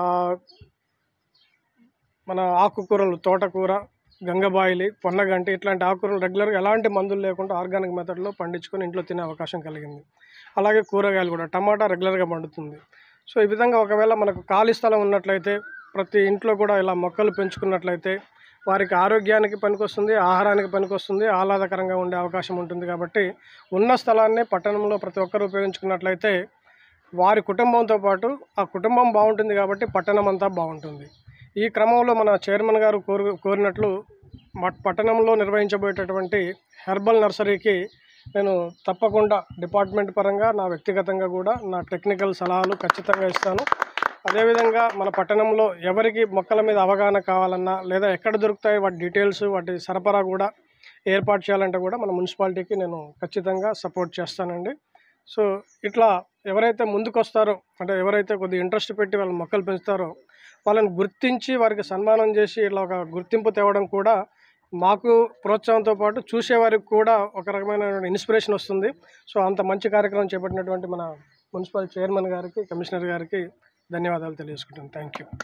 మన ఆకుకూరలు తోటకూర గంగబాయిలి పొన్నగంటి ఇట్లాంటి ఆకుకూరలు రెగ్యులర్గా ఎలాంటి మందులు లేకుండా ఆర్గానిక్ మెథడ్లో పండించుకొని ఇంట్లో తినే అవకాశం కలిగింది అలాగే కూరగాయలు కూడా టమాటా రెగ్యులర్గా పండుతుంది సో ఈ విధంగా ఒకవేళ మనకు ఖాళీ స్థలం ఉన్నట్లయితే ప్రతి ఇంట్లో కూడా ఇలా మొక్కలు పెంచుకున్నట్లయితే వారికి ఆరోగ్యానికి పనికొస్తుంది ఆహారానికి పనికొస్తుంది ఆహ్లాదకరంగా ఉండే అవకాశం ఉంటుంది కాబట్టి ఉన్న స్థలాన్ని పట్టణంలో ప్రతి ఒక్కరు ఉపయోగించుకున్నట్లయితే వారి కుటుంబంతో పాటు ఆ కుటుంబం బాగుంటుంది కాబట్టి పట్టణం అంతా బాగుంటుంది ఈ క్రమంలో మన చైర్మన్ గారు కోరు కోరినట్లు మా పట్టణంలో నిర్వహించబోయేటటువంటి హెర్బల్ నర్సరీకి నేను తప్పకుండా డిపార్ట్మెంట్ పరంగా నా వ్యక్తిగతంగా కూడా నా టెక్నికల్ సలహాలు ఖచ్చితంగా ఇస్తాను అదేవిధంగా మన పట్టణంలో ఎవరికి మొక్కల మీద అవగాహన కావాలన్నా లేదా ఎక్కడ దొరుకుతాయి వాటి డీటెయిల్స్ వాటి సరఫరా కూడా ఏర్పాటు చేయాలంటే కూడా మన మున్సిపాలిటీకి నేను ఖచ్చితంగా సపోర్ట్ చేస్తానండి సో ఇట్లా ఎవరైతే ముందుకు వస్తారో అంటే ఎవరైతే కొద్దిగా ఇంట్రెస్ట్ పెట్టి వాళ్ళు మొక్కలు పెంచుతారో వాళ్ళని గుర్తించి వారికి సన్మానం చేసి ఇట్లా ఒక గుర్తింపు తేవడం కూడా మాకు ప్రోత్సాహంతో పాటు చూసేవారికి కూడా ఒక రకమైన ఇన్స్పిరేషన్ వస్తుంది సో అంత మంచి కార్యక్రమం చేపట్టినటువంటి మన మున్సిపల్ చైర్మన్ గారికి కమిషనర్ గారికి ధన్యవాదాలు తెలియజేసుకుంటాను thank you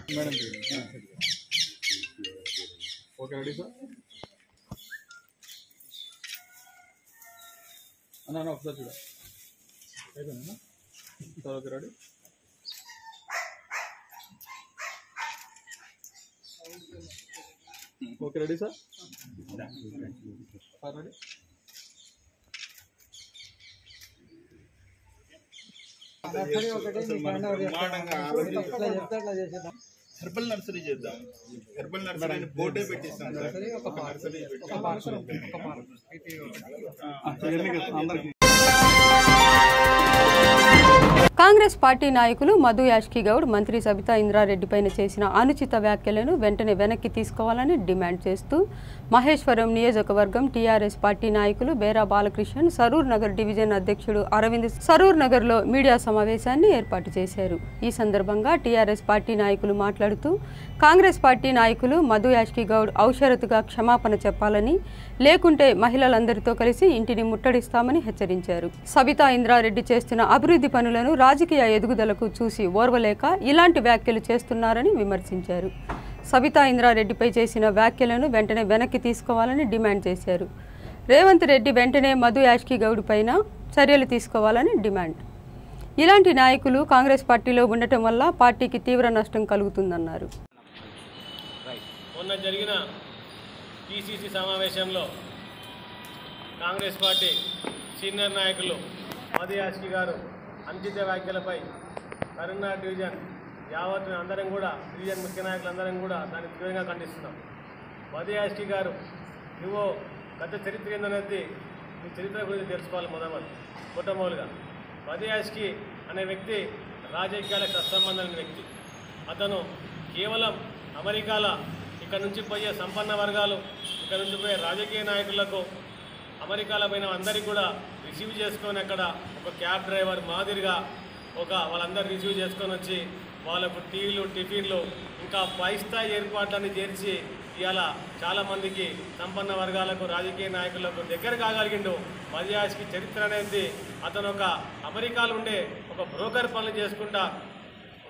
okay ready sir అన్న అన్న ఒకసారి చూడ అయిపోయిందా sir okay ready okay ready sir sir ready herbal nursery చేద్దాం హెర్బల్ నర్సరీ బోర్డే పెట్టిస్తాం సార్ ఒక నర్సరీ అందరికి కాంగ్రెస్ పార్టీ నాయకులు మధు యాష్కి గౌడ్ మంత్రి సబితా ఇంద్రారెడ్డిపైన చేసిన అనుచిత వ్యాఖ్యలను వెంటనే వెనక్కి తీసుకోవాలని డిమాండ్ చేస్తూ మహేశ్వరం నియోజకవర్గం టీఆర్ఎస్ పార్టీ నాయకులు బేరా బాలకృష్ణన్ సరూర్ నగర్ డివిజన్ అధ్యక్షుడు అరవింద్ సరూర్ నగర్లో మీడియా సమావేశాన్ని ఏర్పాటు చేశారు ఈ సందర్భంగా టీఆర్ఎస్ పార్టీ నాయకులు మాట్లాడుతూ కాంగ్రెస్ పార్టీ నాయకులు మధు యాష్కి గౌడ్ ఔషరతుగా క్షమాపణ చెప్పాలని లేకుంటే మహిళలందరితో కలిసి ఇంటిని ముట్టడిస్తామని హెచ్చరించారు సబితా ఇంద్రారెడ్డి చేస్తున్న అభివృద్ధి పనులను రాజకీయ ఎదుగుదలకు చూసి ఓర్వలేక ఇలాంటి వ్యాఖ్యలు చేస్తున్నారని విమర్శించారు సబితా ఇంద్రారెడ్డిపై చేసిన వ్యాఖ్యలను వెంటనే వెనక్కి తీసుకోవాలని డిమాండ్ చేశారు రేవంత్ రెడ్డి వెంటనే మధు యాష్కి గౌడ్ పైన చర్యలు తీసుకోవాలని డిమాండ్ ఇలాంటి నాయకులు కాంగ్రెస్ పార్టీలో ఉండటం వల్ల పార్టీకి తీవ్ర నష్టం కలుగుతుందన్నారు మొన్న జరిగిన పిసిసి సమావేశంలో కాంగ్రెస్ పార్టీ సీనియర్ నాయకులు మధు యాష్కి గారు అంకిత వ్యాఖ్యలపై కరీంనగర్ డివిజన్ యావత్ అందరం కూడా డివిజన్ ముఖ్య నాయకులందరం కూడా దాన్ని తీవ్రంగా ఖండిస్తున్నాం మధు యాష్కి గారు నువ్వు గత చరిత్ర ఏందనేది నీ చరిత్ర గురించి తెలుసుకోవాలి మొదలు మొట్టమొదలుగా మధు యాష్కి అనే వ్యక్తి రాజకీయాలకు అసంబంధమైన వ్యక్తి అతను కేవలం అమెరికాల ఇక్కడ నుంచి పోయే సంపన్న వర్గాలు ఇక్కడ నుంచి పోయే రాజకీయ నాయకులకు అమెరికాలో పోయిన అందరికీ కూడా రిసీవ్ చేసుకొని అక్కడ ఒక క్యాబ్ డ్రైవర్ మాదిరిగా ఒక వాళ్ళందరూ రిసీవ్ చేసుకొని వచ్చి వాళ్ళకు టీలు టిఫిన్లు ఇంకా పై స్థాయి ఏర్పాట్లన్నీ చేర్చి ఇవాళ చాలామందికి సంపన్న వర్గాలకు రాజకీయ నాయకులకు దగ్గర కాగలిగిండు మదియాజ్కి చరిత్ర అనేది అతను ఒక అమెరికాలో ఉండే ఒక బ్రోకర్ పనులు చేసుకుంటా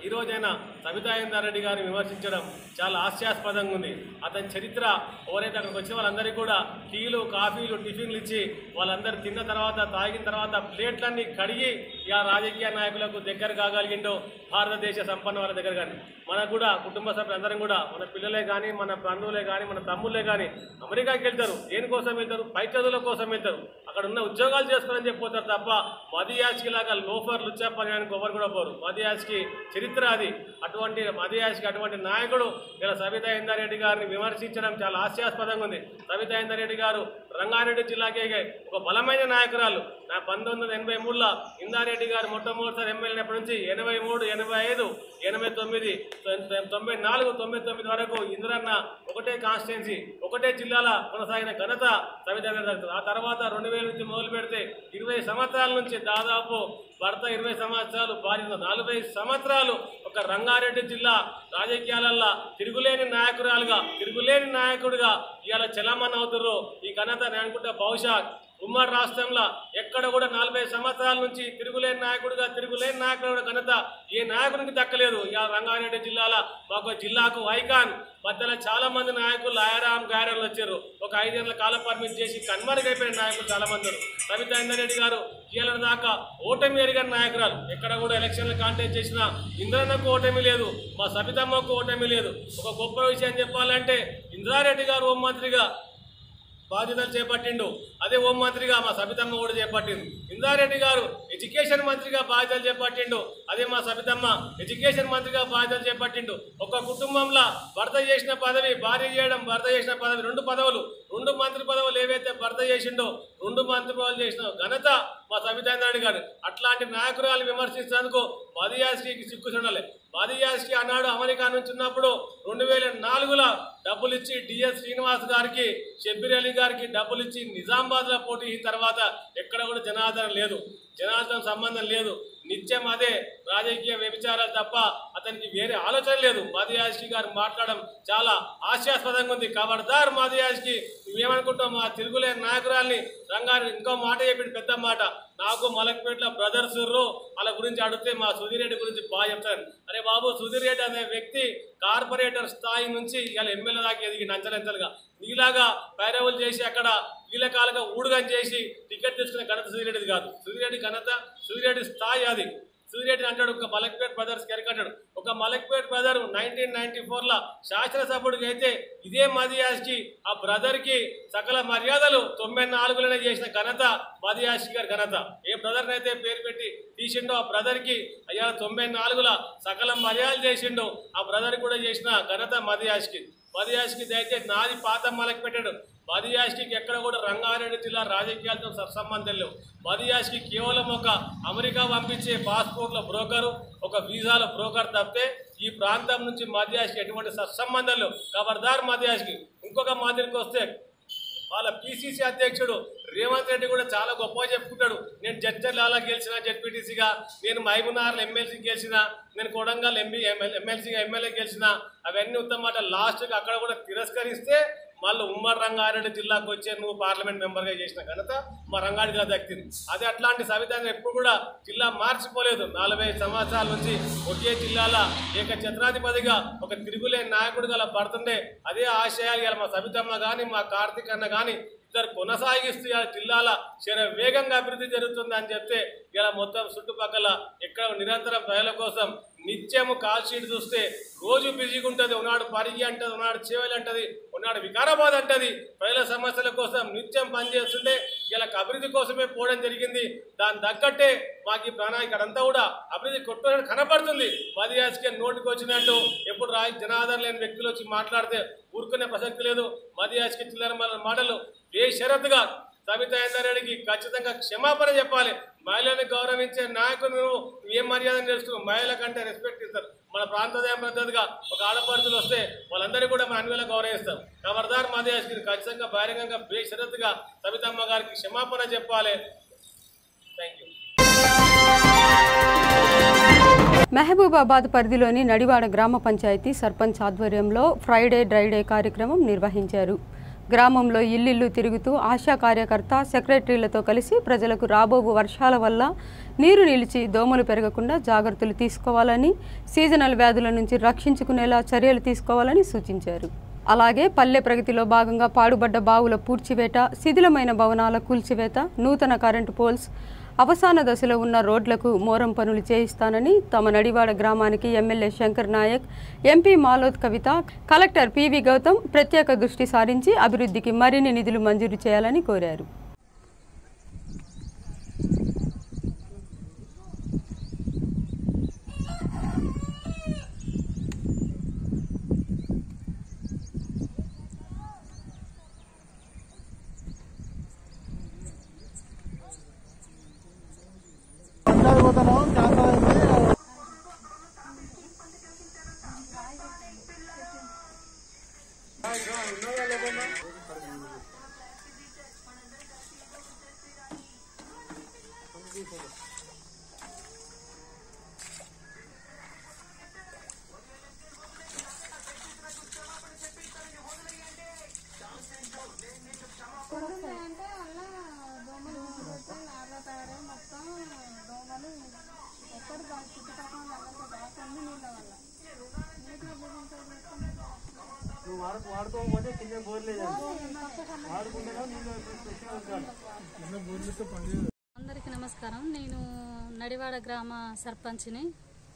ఈ రోజైనా సబితాయిందర్ రెడ్డి గారిని విమర్శించడం చాలా హాస్యాస్పదంగా ఉంది అతని చరిత్ర ఎవరైతే అక్కడికి వచ్చిన వాళ్ళందరికీ కూడా టీలు కాఫీలు టిఫిన్లు ఇచ్చి వాళ్ళందరూ తిన్న తర్వాత తాగిన తర్వాత ప్లేట్లన్నీ కడిగి ఇక రాజకీయ నాయకులకు దగ్గర కాగలిగిండో భారతదేశ సంపన్న వాళ్ళ దగ్గర కానీ మనకు కూడా కుటుంబ సభ్యులందరం కూడా మన పిల్లలే కానీ మన బంధువులే కానీ మన తమ్ముళ్ళే కానీ అమెరికాకి వెళ్తారు దేనికోసం వెళ్తారు పై చదువుల కోసం వెళ్తారు అక్కడ ఉన్న ఉద్యోగాలు చేసుకోవాలని చెప్పిపోతారు తప్ప మదియాజ్కి లాగా లోఫర్ లుచ్చా పని అని ఎవరు కూడా పోరు మదియాజ్కి చరిత్ర అది అటువంటి మదియాజ్కి అటువంటి నాయకుడు ఇలా సబితా ఇందారెడ్డి గారిని విమర్శించడం చాలా హాస్యాస్పదంగా ఉంది సబితా ఇందారెడ్డి గారు రంగారెడ్డి జిల్లాకే ఒక బలమైన నాయకురాలు నా పంతొమ్మిది వందల ఎనభై మూడులో ఇందారెడ్డి గారు మొట్టమొదటిసారి ఎమ్మెల్యే అయినప్పటి నుంచి ఎనభై మూడు ఎనభై ఐదు ఎనభై తొమ్మిది తొ- తొంభై నాలుగు తొంభై తొమ్మిది వరకు ఇందిరన్న ఒకటే కాన్స్టిట్యున్సీ ఒకటే జిల్లాల కొనసాగిన ఘనత సవితా ఆ తర్వాత రెండు వేల నుంచి మొదలు పెడితే ఇరవై సంవత్సరాల నుంచి దాదాపు భర్త ఇరవై సంవత్సరాలు భార్య నలభై సంవత్సరాలు ఒక రంగారెడ్డి జిల్లా రాజకీయాలల్లో తిరుగులేని నాయకురాలుగా తిరుగులేని నాయకుడిగా ఇవాళ చలామణి అవుతుర్రు ఈ ఘనత నేను అనుకుంటే బహుశా ఉమ్మడి రాష్ట్రంలో ఎక్కడ కూడా నలభై సంవత్సరాల నుంచి తిరుగులేని నాయకుడిగా తిరుగులేని నాయకుడు ఘనత ఏ నాయకుడికి దక్కలేదు ఇవాళ రంగారెడ్డి జిల్లాలో మాకు జిల్లాకు ఐకాన్ మధ్యలో చాలా మంది నాయకులు ఆయారాం గాయరాలు వచ్చారు ఒక ఐదేళ్ల కాల పరిమితి చేసి కన్మరుగైపోయిన నాయకులు చాలా మంది ఉన్నారు సబితా ఇందరెడ్డి గారు కీలక దాకా ఓటమి ఎరిగిన నాయకురాలు ఎక్కడ కూడా ఎలక్షన్లు కాంటెస్ట్ చేసినా ఇంద్రన్నకు ఓటమి లేదు మా సబితమ్మకు ఓటమి లేదు ఒక గొప్ప విషయం చెప్పాలంటే ఇంద్రారెడ్డి గారు హోం మంత్రిగా బాధ్యతలు చేపట్టిండు అదే హోం మంత్రిగా మా సబితమ్మ కూడా చేపట్టింది ఇందారెడ్డి గారు ఎడ్యుకేషన్ మంత్రిగా బాధ్యతలు చేపట్టిండు అదే మా సబితమ్మ ఎడ్యుకేషన్ మంత్రిగా బాధ్యతలు చేపట్టిండు ఒక కుటుంబంలో భర్త చేసిన పదవి భార్య చేయడం భర్త చేసిన పదవి రెండు పదవులు రెండు మంత్రి పదవులు ఏవైతే భర్త చేసిండో రెండు మంత్రి పదవులు చేసిన ఘనత మా సబితాంద్రాడి గారు అట్లాంటి నాయకురాలు విమర్శించినందుకు మదియాస్కి సిక్కు చూడాలి మదియాస్కి ఆనాడు అమెరికా నుంచి ఉన్నప్పుడు రెండు వేల నాలుగులో డబ్బులు ఇచ్చి డిఎస్ శ్రీనివాస్ గారికి షబ్బీర్ అలీ గారికి డబ్బులు ఇచ్చి నిజామాబాద్లో పోటీ అయిన తర్వాత ఎక్కడ కూడా జనాదరణ లేదు జనాదరణ సంబంధం లేదు నిత్యం అదే రాజకీయ వ్యభిచారాలు తప్ప అతనికి వేరే ఆలోచన లేదు మాదియాజ్కి గారు మాట్లాడడం చాలా హాస్యాస్పదంగా ఉంది ఖబర్దార్ మాదియాజ్కి నువ్వేమనుకుంటావు మా తిరుగులేని నాయకురాల్ని రంగారు ఇంకో మాట చెప్పిండు పెద్ద మాట నాకు మలక్పేటలో బ్రదర్స్ ఉర్రు వాళ్ళ గురించి అడిగితే మా సుధీర్ రెడ్డి గురించి బాగా చెప్తాను అరే బాబు సుధీర్ రెడ్డి అనే వ్యక్తి కార్పొరేటర్ స్థాయి నుంచి ఇవాళ ఎమ్మెల్యే దాకా ఎదిగి అంచెలంచెలుగా నీలాగా పైరవులు చేసి అక్కడ కీలకాలుగా ఊడుగం చేసి టికెట్ తీసుకునే ఘనత సుధీర్ రెడ్డిది కాదు సుధీర్ రెడ్డి ఘనత సుధీర్ రెడ్డి స్థాయి అది సూర్యరెడ్డి అంటాడు ఒక మలక్పేట్ బ్రదర్స్ కెరకంటాడు ఒక మలక్పేట్ బ్రదర్ నైన్టీన్ నైన్టీ ఫోర్లో శాసనసభ్యుడికి అయితే ఇదే మదియాస్కి ఆ బ్రదర్కి సకల మర్యాదలు తొంభై నాలుగులోనే చేసిన ఘనత మదియాస్కి గారి ఘనత ఏ బ్రదర్ని అయితే పేరు పెట్టి తీసిండో ఆ బ్రదర్కి అయ్యా తొంభై నాలుగులో సకల మర్యాదలు చేసిండో ఆ బ్రదర్ కూడా చేసిన ఘనత మదియాస్కి మదియాస్కి దయచేసి నాది పాత మలక్ పెట్టాడు మదియాస్కి ఎక్కడ కూడా రంగారెడ్డి జిల్లా రాజకీయాలతో సత్సంబంధం లేవు మదియాస్కి కేవలం ఒక అమెరికా పంపించే పాస్పోర్ట్ల బ్రోకరు ఒక వీసాల బ్రోకర్ తప్పితే ఈ ప్రాంతం నుంచి మదియాస్కి ఎటువంటి సత్సంబంధం లేవు ఖబర్దార్ మదియాస్కి ఇంకొక మాదిరికి వస్తే వాళ్ళ పిసిసి అధ్యక్షుడు రేవంత్ రెడ్డి కూడా చాలా గొప్పగా చెప్పుకుంటాడు నేను జడ్చర్లాలా గెలిచిన జడ్పీటీసీగా నేను మహబూబ్నగర్లో ఎమ్మెల్సీ గెలిచిన నేను కొడంగల్ ఎంపీ ఎమ్మెల్సీగా ఎమ్మెల్యే గెలిచిన అవన్నీ ఉత్తమాట లాస్ట్కి అక్కడ కూడా తిరస్కరిస్తే మళ్ళీ ఉమ్మడి రంగారెడ్డి జిల్లాకు వచ్చే నువ్వు పార్లమెంట్ మెంబర్గా చేసిన ఘనత మా రంగారెడ్డి గారు దక్కింది అదే అట్లాంటి సవిధానం ఎప్పుడు కూడా జిల్లా మార్చిపోలేదు నలభై సంవత్సరాల నుంచి ఒకే జిల్లాల ఏక ఛత్రాధిపతిగా ఒక తిరుగులేని నాయకుడు గల పడుతుండే అదే ఆశయాలు ఇలా మా సవితమ్మ కానీ మా కార్తీక్ అన్న కానీ ఇద్దరు కొనసాగిస్తూ ఇలా జిల్లాల శర వేగంగా అభివృద్ధి జరుగుతుంది అని చెప్తే ఇలా మొత్తం చుట్టుపక్కల ఎక్కడ నిరంతరం ప్రజల కోసం నిత్యము కాల్ షీట్ చూస్తే రోజు బిజీగా ఉంటుంది ఉన్నాడు పరిగి అంటది ఉన్నాడు చేవలి అంటది ఉన్నాడు వికారాబాద్ అంటది ప్రజల సమస్యల కోసం నిత్యం పనిచేస్తుంటే ఇలా అభివృద్ధి కోసమే పోవడం జరిగింది దాని తగ్గట్టే మాకు ఈ ప్రణాళిక ఇక్కడంతా కూడా అభివృద్ధి కొట్టుకొని కనపడుతుంది మదియాజ్కి నోటికి వచ్చినట్టు ఎప్పుడు రా జనాదరణ లేని వ్యక్తులు వచ్చి మాట్లాడితే ఊరుకునే ప్రసక్తి లేదు మదియాజ్కి చిల్లర మల్లర మాటలు ఏ షరతుగా సబితా ఇందారెడ్డికి ఖచ్చితంగా క్షమాపణ చెప్పాలి మహిళలను గౌరవించే నాయకులు నువ్వు ఏం మర్యాద నేర్చుకున్నావు మహిళల కంటే రెస్పెక్ట్ ఇస్తారు మన ప్రాంతోదయం పద్ధతిగా ఒక ఆడపడుతులు వస్తే వాళ్ళందరికీ కూడా మన అన్వేళ గౌరవిస్తాం ఖబర్దార్ మాదేశ్కి ఖచ్చితంగా బహిరంగంగా బేషరతుగా సబితమ్మ గారికి క్షమాపణ చెప్పాలి థ్యాంక్ యూ మహబూబాబాద్ పరిధిలోని నడివాడ గ్రామ పంచాయతీ సర్పంచ్ ఆధ్వర్యంలో ఫ్రైడే డ్రైడే కార్యక్రమం నిర్వహించారు గ్రామంలో ఇల్లిల్లు తిరుగుతూ ఆశా కార్యకర్త సెక్రటరీలతో కలిసి ప్రజలకు రాబోవు వర్షాల వల్ల నీరు నిలిచి దోమలు పెరగకుండా జాగ్రత్తలు తీసుకోవాలని సీజనల్ వ్యాధుల నుంచి రక్షించుకునేలా చర్యలు తీసుకోవాలని సూచించారు అలాగే పల్లె ప్రగతిలో భాగంగా పాడుబడ్డ బావుల పూడ్చివేత శిథిలమైన భవనాల కూల్చివేత నూతన కరెంటు పోల్స్ అవసాన దశలో ఉన్న రోడ్లకు మోరం పనులు చేయిస్తానని తమ నడివాడ గ్రామానికి MLA Shankar Nayak MP Malothu Kavitha collector PV Gautham ప్రత్యేక దృష్టి సారించి అభివృద్ధికి మరిన్ని నిధులు మంజూరు చేయాలని కోరారు అందరికీ నమస్కారం నేను నడివాడ గ్రామ సర్పంచ్ని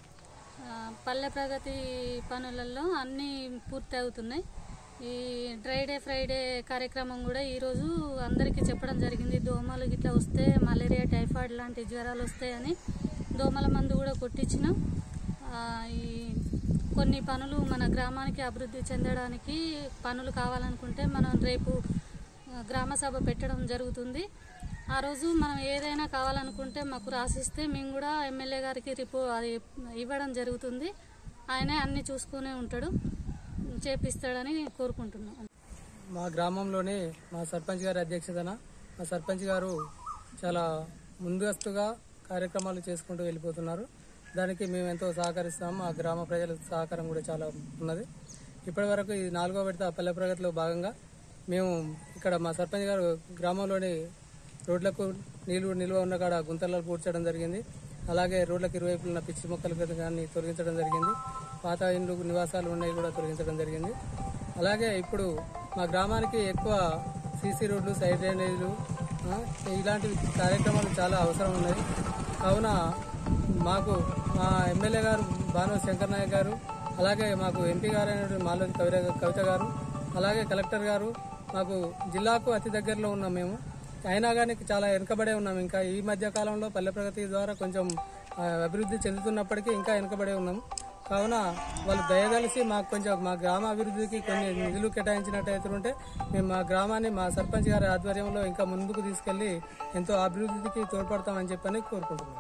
ఆ, పల్లె ప్రగతి పనులలో అన్నీ పూర్తి అవుతున్నాయి ఈ డ్రై డే ఫ్రైడే కార్యక్రమం కూడా ఈరోజు అందరికీ చెప్పడం జరిగింది దోమలు గిట్లా వస్తే మలేరియా టైఫాయిడ్ లాంటి జ్వరాలు వస్తాయని దోమల మందు కూడా కొట్టించినాం ఆ, ఈ కొన్ని పనులు మన గ్రామానికి అభివృద్ధి చెందడానికి పనులు కావాలనుకుంటే మనం రేపు ఆ, గ్రామ సభ పెట్టడం జరుగుతుంది ఆ రోజు మనం ఏదైనా కావాలనుకుంటే మాకు రాసిస్తే మేము కూడా ఎమ్మెల్యే గారికి రిపో అది ఇవ్వడం జరుగుతుంది ఆయనే అన్ని చూసుకునే ఉంటాడు చేపిస్తాడని కోరుకుంటున్నాం మా గ్రామంలోనే మా సర్పంచ్ గారి అధ్యక్షతన మా సర్పంచ్ గారు చాలా ముందస్తుగా కార్యక్రమాలు చేసుకుంటూ వెళ్ళిపోతున్నారు దానికి మేము ఎంతో సహకరిస్తాము మా గ్రామ ప్రజల సహకారం కూడా చాలా ఉన్నది ఇప్పటి వరకు ఈ నాలుగో విడత పల్లె ప్రగతిలో భాగంగా మేము ఇక్కడ మా సర్పంచ్ గారు గ్రామంలోని రోడ్లకు నీళ్లు నిల్వ ఉన్న కాడ గుంతలు పూడ్చడం జరిగింది అలాగే రోడ్లకు ఇరువైపులు ఉన్న పిచ్చి మొక్కలు కానీ తొలగించడం జరిగింది పాత ఇండ్లు నివాసాలు ఉన్నాయి కూడా తొలగించడం జరిగింది అలాగే ఇప్పుడు మా గ్రామానికి ఎక్కువ సీసీ రోడ్లు సైడ్ డ్రైనేజీలు ఆ, ఇలాంటి కార్యక్రమాలు చాలా అవసరం ఉన్నాయి కావున మాకు మా ఎమ్మెల్యే గారు భాను శంకర్ నాయక్ గారు అలాగే మాకు ఎంపీ గారు అయినటువంటి మాలోజి కవిత కవిత గారు అలాగే కలెక్టర్ గారు మాకు జిల్లాకు అతి దగ్గరలో ఉన్నాం మేము అయినా కానీ చాలా వెనుకబడే ఉన్నాం ఇంకా ఈ మధ్య కాలంలో పల్లె ప్రగతి ద్వారా కొంచెం ఆ, అభివృద్ధి చెందుతున్నప్పటికీ ఇంకా వెనుకబడే ఉన్నాం కావున వాళ్ళు దయగలిసి మాకు కొంచెం మా గ్రామ అభివృద్ధికి కొన్ని నిధులు కేటాయించినట్టయితే ఉంటే మేము మా గ్రామాన్ని మా సర్పంచ్ గారి ఆధ్వర్యంలో ఇంకా ముందుకు తీసుకెళ్లి ఎంతో అభివృద్ధికి తోడ్పడతామని చెప్పని కోరుకుంటున్నాం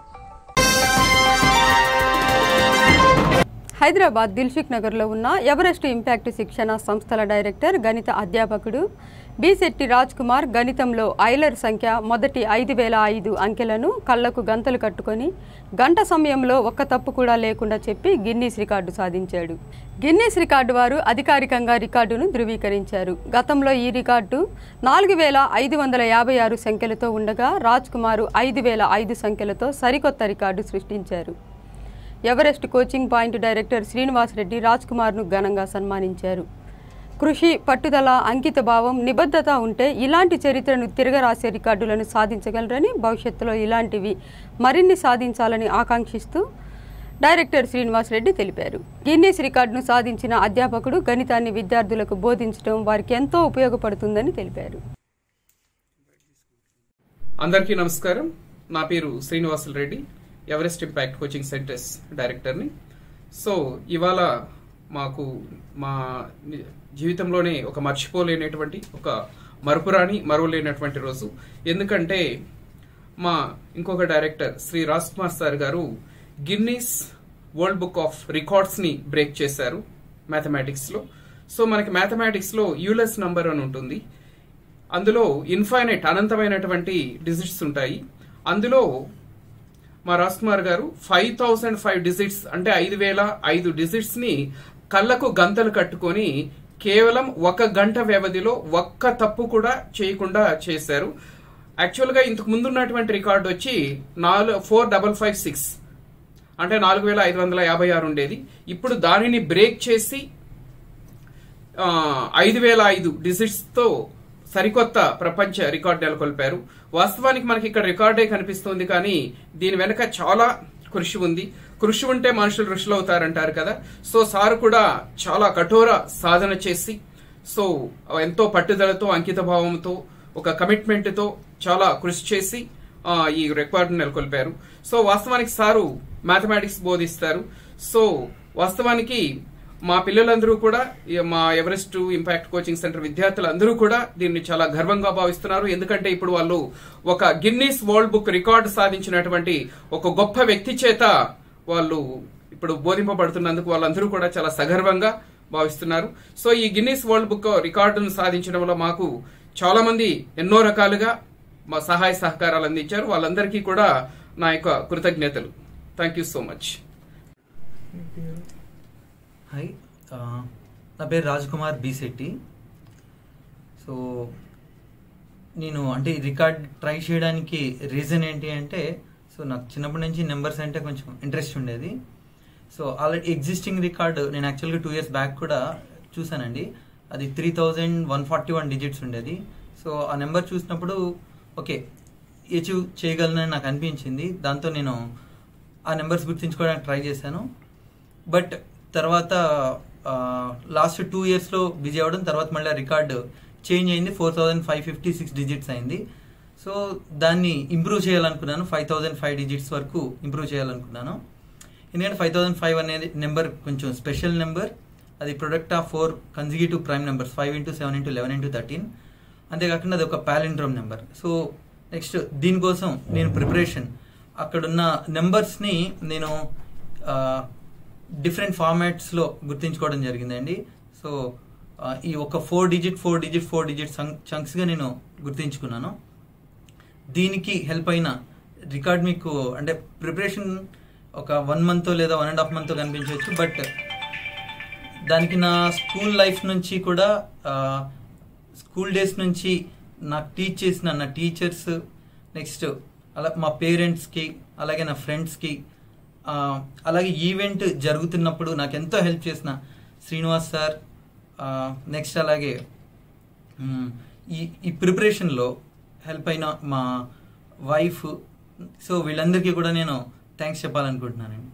హైదరాబాద్ దిల్షుక్ నగర్లో ఉన్న ఎవరెస్ట్ ఇంపాక్ట్ శిక్షణ సంస్థల డైరెక్టర్ గణిత అధ్యాపకుడు బిశెట్టి రాజ్ కుమార్ గణితంలో ఐలర్ సంఖ్య మొదటి ఐదు వేల ఐదు అంకెలను కళ్లకు గంతలు కట్టుకొని గంట సమయంలో ఒక్క తప్పు కూడా లేకుండా చెప్పి గిన్నీస్ రికార్డు సాధించాడు గిన్నీస్ రికార్డు వారు అధికారికంగా రికార్డును ధృవీకరించారు గతంలో ఈ రికార్డు నాలుగు వేల ఐదు వందల యాభై ఆరు సంఖ్యలతో ఉండగా రాజ్ కుమారు ఐదు వేల ఐదు సంఖ్యలతో సరికొత్త రికార్డు సృష్టించారు Everest coaching point director Srinivasareddy Raj కుమార్ను ఘనంగా సన్మానించారు కృషి పట్టుదల అంకిత భావం నిబద్ధత ఉంటే ఇలాంటి చరిత్రను తిరగరాసే రికార్డులను సాధించగలరని భవిష్యత్తులో ఇలాంటివి మరిన్ని సాధించాలని ఆకాంక్షిస్తూ డైరెక్టర్ శ్రీనివాసరెడ్డి తెలిపారు గిన్నీస్ రికార్డును సాధించిన అధ్యాపకుడు గణితాన్ని విద్యార్థులకు బోధించడం వారికి ఎంతో ఉపయోగపడుతుందని తెలిపారు అందరికీ నమస్కారం నా పేరు Srinivasulu Reddy Everest impact coaching centres డైరెక్టర్ని సో ఇవాళ మాకు మా ని- జీవితంలోనే ఒక మర్చిపోలేనటువంటి ఒక మరపురాని మరువలేనటువంటి రోజు ఎందుకంటే మా ఇంకొక డైరెక్టర్ శ్రీ రాజ్ కుమార్ సార్ గారు గిన్నీస్ వరల్డ్ బుక్ ఆఫ్ రికార్డ్స్ని బ్రేక్ చేశారు మ్యాథమెటిక్స్లో సో మనకి మ్యాథమెటిక్స్లో యూలెస్ నంబర్ అని ఉంటుంది అందులో ఇన్ఫైనైట్ అనంతమైనటువంటి డిజిట్స్ ఉంటాయి అందులో మా రాజ్ కుమార్ గారు ఫైవ్ థౌసండ్ ఫైవ్ డిజిట్స్ అంటే ఐదు వేల ఐదు డిజిట్స్ ని కళ్ళకు గంతలు కట్టుకొని కేవలం ఒక గంట వ్యవధిలో ఒక్క తప్పు కూడా చేయకుండా చేశారు యాక్చువల్గా ఇంతకు ముందు ఉన్నటువంటి రికార్డు వచ్చి నాలుగు ఫోర్ డబల్ ఫైవ్ సిక్స్ అంటే నాలుగు వేల ఐదు వందల యాభై ఆరు ఉండేది ఇప్పుడు దానిని బ్రేక్ చేసి ఐదు వేల ఐదు డిజిట్స్తో సరికొత్త ప్రపంచ రికార్డు నెలకొల్పారు వాస్తవానికి మనకి ఇక్కడ రికార్డే కనిపిస్తుంది కానీ దీని వెనక చాలా కృషి ఉంది కృషి ఉంటే మనుషులు ఋషులు అవుతారంటారు కదా సో సార్ కూడా చాలా కఠోర సాధన చేసి సో ఎంతో పట్టుదలతో అంకిత భావంతో ఒక కమిట్మెంట్తో చాలా కృషి చేసి ఆ, ఈ రికార్డు నెలకొల్పారు సో వాస్తవానికి సారు మ్యాథమెటిక్స్ బోధిస్తారు సో వాస్తవానికి మా పిల్లలందరూ కూడా ఈ మా ఎవరెస్ట్ ఇంపాక్ట్ కోచింగ్ సెంటర్ విద్యార్థులందరూ కూడా దీన్ని చాలా గర్వంగా భావిస్తున్నారు ఎందుకంటే ఇప్పుడు వాళ్ళు ఒక గిన్నీస్ వరల్డ్ బుక్ రికార్డు సాధించినటువంటి ఒక గొప్ప వ్యక్తి చేత వాళ్ళు ఇప్పుడు బోధింపబడుతున్నందుకు వాళ్ళందరూ కూడా చాలా సగర్వంగా భావిస్తున్నారు సో ఈ గిన్నీస్ వరల్డ్ బుక్ రికార్డును సాధించడంలో మాకు చాలా మంది ఎన్నో రకాలుగా మా సహాయ సహకారాలు అందించారు వాళ్ళందరికీ కూడా నా యొక్క కృతజ్ఞతలు thank you so much hi ఆ, నా పేరు రాజ్ కుమార్ బి శెట్టి సో నేను అంటే ఈ రికార్డ్ ట్రై చేయడానికి రీజన్ ఏంటి అంటే సో నాకు చిన్నప్పటి నుంచి నెంబర్స్ అంటే కొంచెం ఇంట్రెస్ట్ ఉండేది సో ఆల్రెడీ ఎగ్జిస్టింగ్ రికార్డ్ నేను యాక్చువల్గా టూ ఇయర్స్ బ్యాక్ కూడా చూసానండి అది three thousand one forty one digits ఉండేది సో ఆ నెంబర్ చూసినప్పుడు ఓకే అచీవ్ చేయగలనని నాకు అనిపించింది దాంతో నేను ఆ నెంబర్స్ గుర్తించుకోవడానికి ట్రై చేశాను బట్ తర్వాత లాస్ట్ టూ ఇయర్స్లో బిజీ అవ్వడం తర్వాత మళ్ళీ రికార్డు చేంజ్ అయింది four thousand five fifty six digits అయింది సో దాన్ని ఇంప్రూవ్ చేయాలనుకున్నాను ఫైవ్ థౌజండ్ ఫైవ్ డిజిట్స్ వరకు ఇంప్రూవ్ చేయాలనుకున్నాను ఎందుకంటే ఫైవ్ థౌజండ్ ఫైవ్ అనేది నెంబర్ కొంచెం స్పెషల్ నెంబర్ అది product of four consecutive prime numbers five into seven into eleven into thirteen అంతేకాకుండా అది ఒక ప్యాలిండ్రోమ్ నెంబర్ సో నెక్స్ట్ దీనికోసం నేను ప్రిపరేషన్ అక్కడున్న నెంబర్స్ని నేను డిఫరెంట్ ఫార్మాట్స్లో గుర్తించుకోవడం జరిగిందండి సో ఆ, ఈ ఒక four digit four digit four digit చంక్స్గా నేను గుర్తించుకున్నాను దీనికి హెల్ప్ అయిన రికార్డ్ మీకు అంటే ప్రిపరేషన్ ఒక వన్ మంత్ లేదా వన్ అండ్ హాఫ్ మంత్ కనిపించవచ్చు బట్ దానికి నా స్కూల్ లైఫ్ నుంచి కూడా ఆ, స్కూల్ డేస్ నుంచి నాకు టీచ్ చేసిన నా టీచర్స్ నెక్స్ట్ అలా మా పేరెంట్స్కి అలాగే నా ఫ్రెండ్స్కి ఆ, అలాగే ఈవెంట్ జరుగుతున్నప్పుడు నాకు ఎంతో హెల్ప్ చేసిన శ్రీనివాస్ సార్ నెక్స్ట్ అలాగే మ్, ఈ ఈ ప్రిపరేషన్లో హెల్ప్ అయిన మా వైఫ్ సో వీళ్ళందరికీ కూడా నేను థ్యాంక్స్ చెప్పాలనుకుంటున్నానండి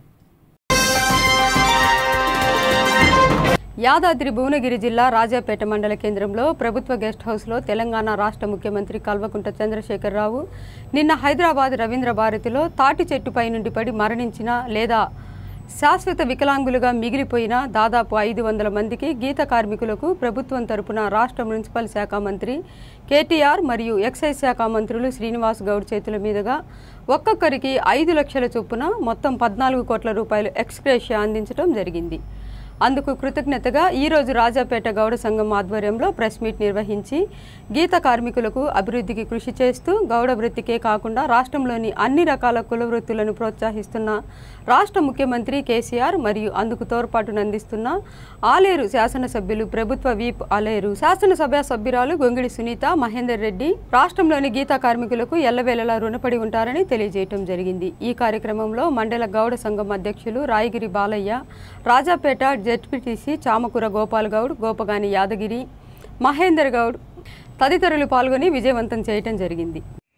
యాదాద్రి భువనగిరి జిల్లా రాజాపేట మండల కేంద్రంలో ప్రభుత్వ గెస్ట్ హౌస్లో తెలంగాణ రాష్ట్ర ముఖ్యమంత్రి కల్వకుంట్ల చంద్రశేఖరరావు నిన్న హైదరాబాద్ రవీంద్ర భారతిలో తాటి చెట్టుపై నుండి పడి మరణించిన లేదా శాశ్వత వికలాంగులుగా మిగిలిపోయిన దాదాపు ఐదు వందల మందికి గీత కార్మికులకు ప్రభుత్వం తరపున రాష్ట్ర మున్సిపల్ శాఖ మంత్రి కేటీఆర్ మరియు ఎక్సైజ్ శాఖ మంత్రులు శ్రీనివాస్ గౌడ్ చేతుల మీదుగా ఒక్కొక్కరికి ఐదు లక్షల చొప్పున మొత్తం పద్నాలుగు కోట్ల రూపాయలు ఎక్స్గ్రేషియా అందించడం జరిగింది అందుకు కృతజ్ఞతగా ఈరోజు రాజాపేట గౌడ సంఘం ఆధ్వర్యంలో ప్రెస్ మీట్ నిర్వహించి గీత కార్మికులకు అభివృద్ధికి కృషి చేస్తూ గౌడ వృత్తికే కాకుండా రాష్ట్రంలోని అన్ని రకాల కుల వృత్తులను ప్రోత్సహిస్తున్న రాష్ట్ర ముఖ్యమంత్రి కేసీఆర్ మరియు అందుకు తోడ్పాటును అందిస్తున్న ఆలేరు శాసనసభ్యులు ప్రభుత్వ వీప్ ఆలేరు శాసనసభ సభ్యురాలు గొంగిడి సునీత మహేందర్ రెడ్డి రాష్ట్రంలోని గీతా కార్మికులకు ఎల్లవేళలా రుణపడి ఉంటారని తెలియజేయటం జరిగింది ఈ కార్యక్రమంలో మండల గౌడ సంఘం అధ్యక్షులు రాయగిరి బాలయ్య రాజాపేట జెడ్పీటీసీ చామకూర గోపాల్ గౌడ్ గోపగాని యాదగిరి మహేందర్ గౌడ్ తదితరులు పాల్గొని విజయవంతం చేయటం జరిగింది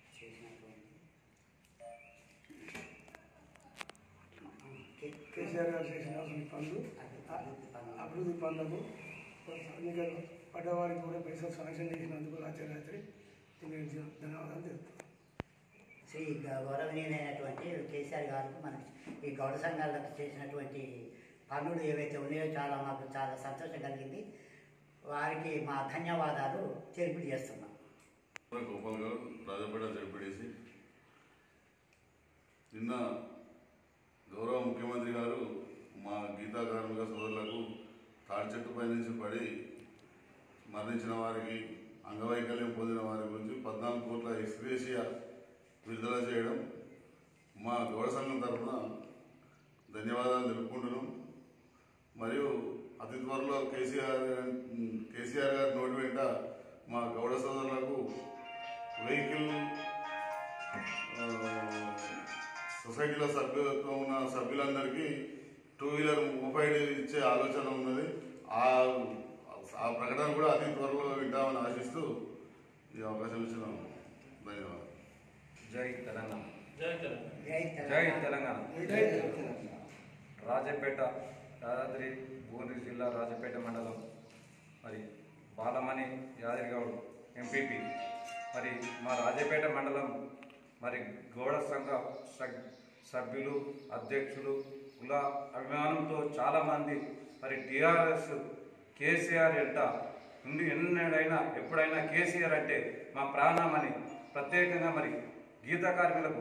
కేసీఆర్ గారు చేసిన ఈ పనులు ఆ- అభివృద్ధి పనులకు ఎన్నికలు పడ్డవారికి కూడా పైసలు శాంక్షన్ చేసినందుకు రాత్రి రాత్రి దీనికి ధన్యవాదాలు తెలుపుతున్నాను శ్రీ గౌరవనీయులైనటువంటి కేసీఆర్ గారు మన ఈ గౌడ సంఘాలకు చేసినటువంటి పనులు ఏవైతే ఉన్నాయో చాలా మాకు చాలా సంతోషం కలిగింది వారికి మా ధన్యవాదాలు తెలిపి చేస్తున్నాం గోపాల్ గారు రాజపేట జడ్పీడీసీ నిన్న గౌరవ ముఖ్యమంత్రి గారు మా గీతా కార్మిక సోదరులకు తాడి చెట్టుపై నుంచి పడి మరణించిన వారికి అంగవైకల్యం పొందిన వారి గురించి పద్నాలుగు కోట్ల ఎక్స్గ్రేషియా విడుదల చేయడం మా గౌడ సంఘం తరఫున ధన్యవాదాలు తెలుపుకుంటున్నాం మరియు అతి త్వరలో కేసీఆర్ కేసీఆర్ గారి నోటి వెంట మా గౌడ సోదరులకు వెహికల్ ఆ, సొసైటీలో సభ్యత్వం ఉన్న సభ్యులందరికీ టూ వీలర్ మొబైల్ ఇచ్చే ఆలోచన ఉన్నది ఆ ఆ ప్రకటన కూడా అతి త్వరలో వింటామని ఆశిస్తూ ఈ అవకాశం ఇచ్చిన ధన్యవాదాలు జై తెలంగాణ జై తెలంగాణ జై తెలంగాణ రాజపేట యాదాద్రి భువనగిరి జిల్లా రాజపేట మండలం మరి బాలమణి యాదగిరిగౌడ్ ఎంపీపీ మరి మా రాజపేట మండలం మరి గౌడ సంఘ సగ్- సభ్యులు అధ్యక్షులు కుల అభిమానంతో చాలామంది మరి టీఆర్ఎస్ కేసీఆర్ ఎంట ఉండి ఎన్నడైనా ఎప్పుడైనా కేసీఆర్ అంటే మా ప్రాణమని ప్రత్యేకంగా మరి గీత కార్మికులకు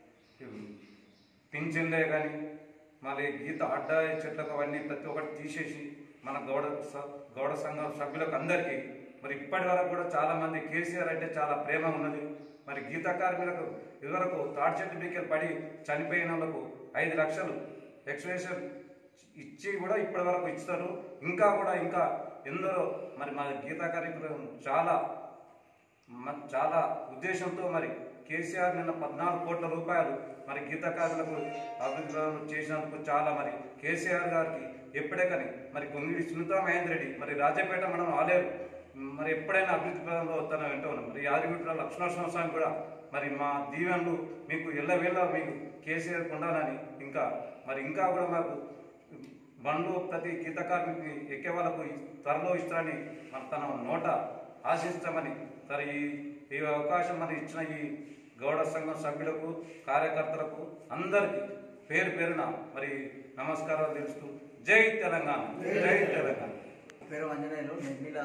పింఛన్లే కానీ మళ్ళీ గీత అడ్డా చెట్లకు అవన్నీ ప్రతి ఒక్కటి తీసేసి మన గౌడ స- గౌడ సంఘం సభ్యులకు అందరికీ మరి ఇప్పటి వరకు కూడా చాలా మంది కేసీఆర్ అంటే చాలా ప్రేమ ఉన్నది మరి గీత కార్మికులకు ఇదివరకు తాడి చెట్టు బీకెలు పడి చనిపోయిన వాళ్ళకు ఐదు లక్షలు ఎక్స్ప్రెషన్ ఇచ్చి కూడా ఇప్పటి వరకు ఇస్తారు ఇంకా కూడా ఇంకా ఎందరో మరి మా గీతా కార్మికులు చాలా మ- చాలా ఉద్దేశంతో మరి కేసీఆర్ నిన్న పద్నాలుగు కోట్ల రూపాయలు మరి గీత కార్మికులకు అభివృద్ధి చేసినందుకు చాలా మరి కేసీఆర్ గారికి ఎప్పుడే కానీ మరి కొంగిడి సునీతా మహేందర్ రెడ్డి మరి రాజపేట మనం ఆలేరు మరి ఎప్పుడైనా అభివృద్ధి పదంలో వస్తానో వింటూ ఉన్నాం మరి యాదగిరిగుట్ట లక్ష్మణ స్వామి కూడా మరి మా దీవెనలు మీకు ఎల్లవేళ మీకు కేసీఆర్ ఉండాలని ఇంకా మరి ఇంకా కూడా మాకు బండ్లు ప్రతి గీత కార్మికుని ఎక్కే వాళ్ళకు త్వరలో ఇస్తారని మన తన నోట ఆశిస్తామని సరే ఈ ఈ అవకాశం మరి ఇచ్చిన ఈ గౌడ సంఘం సభ్యులకు కార్యకర్తలకు అందరికీ పేరు పేరున మరి నమస్కారాలు తెలుస్తూ జై తెలంగాణ జై తెలంగాణ పేరు ఆంజనేయులు నిర్మిల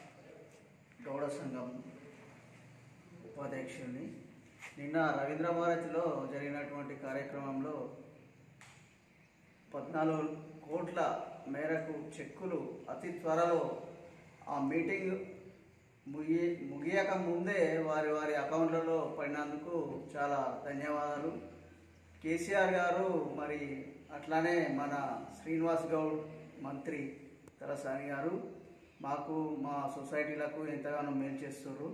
గౌడ సంఘం ఉపాధ్యక్షుడిని నిన్న రవీంద్ర భారతిలో జరిగినటువంటి కార్యక్రమంలో పద్నాలుగు కోట్ల మేరకు చెక్కులు అతి త్వరలో ఆ మీటింగ్ ముగి ముగియక ముందే వారి వారి అకౌంట్లలో పడినందుకు చాలా ధన్యవాదాలు కేసీఆర్ గారు మరి అట్లానే మన శ్రీనివాస్ గౌడ్ మంత్రి తలసాని గారు మాకు మా సొసైటీలకు ఎంతగానో మేలు చేస్తున్నారు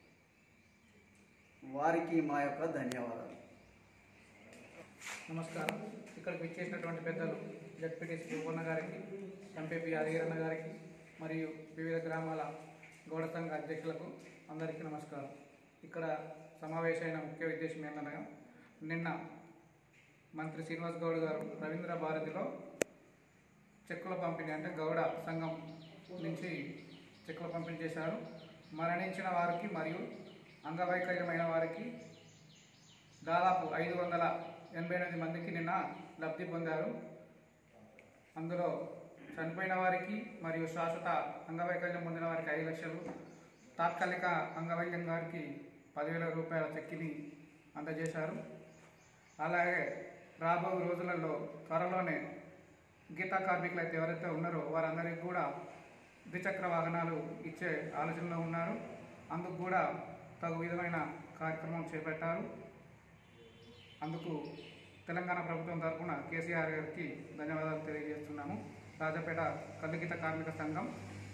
వారికి మా యొక్క ధన్యవాదాలు నమస్కారం ఇక్కడికి విచ్చేసినటువంటి పెద్దలు జడ్పీటీసీ రూపన్న గారికి ఎంపీపీ యాదగిరన్న గారికి మరియు వివిధ గ్రామాల గౌడ సంఘ అధ్యక్షులకు అందరికీ నమస్కారం ఇక్కడ సమావేశమైన ముఖ్య ఉద్దేశం ఏంటనగా నిన్న మంత్రి శ్రీనివాస్ గౌడ్ గారు రవీంద్ర భారతిలో చెక్కుల పంపిణీ అంటే గౌడ సంఘం నుంచి చెక్కుల పంపిణీ చేశారు మరణించిన వారికి మరియు అంగవైకల్యమైన వారికి దాదాపు ఐదు వందల ఎనభై ఎనిమిది మందికి నిన్న లబ్ధి పొందారు అందులో చనిపోయిన వారికి మరియు శాశ్వత అంగవైకల్యం పొందిన వారికి ఐదు లక్షలు తాత్కాలిక అంగవైకల్యం వారికి పదివేల రూపాయల చెక్కిని అందజేశారు అలాగే రాబో రోజులలో త్వరలోనే గీతా కార్మికులు అయితే ఎవరైతే ఉన్నారో వారందరికీ కూడా ద్విచక్ర వాహనాలు ఇచ్చే ఆలోచనలో ఉన్నారు అందుకు కూడా తగు విధమైన కార్యక్రమం చేపట్టారు అందుకు తెలంగాణ ప్రభుత్వం తరఫున కేసీఆర్ గారికి ధన్యవాదాలు తెలియజేస్తున్నాము రాజపేట కల్లుగీత కార్మిక సంఘం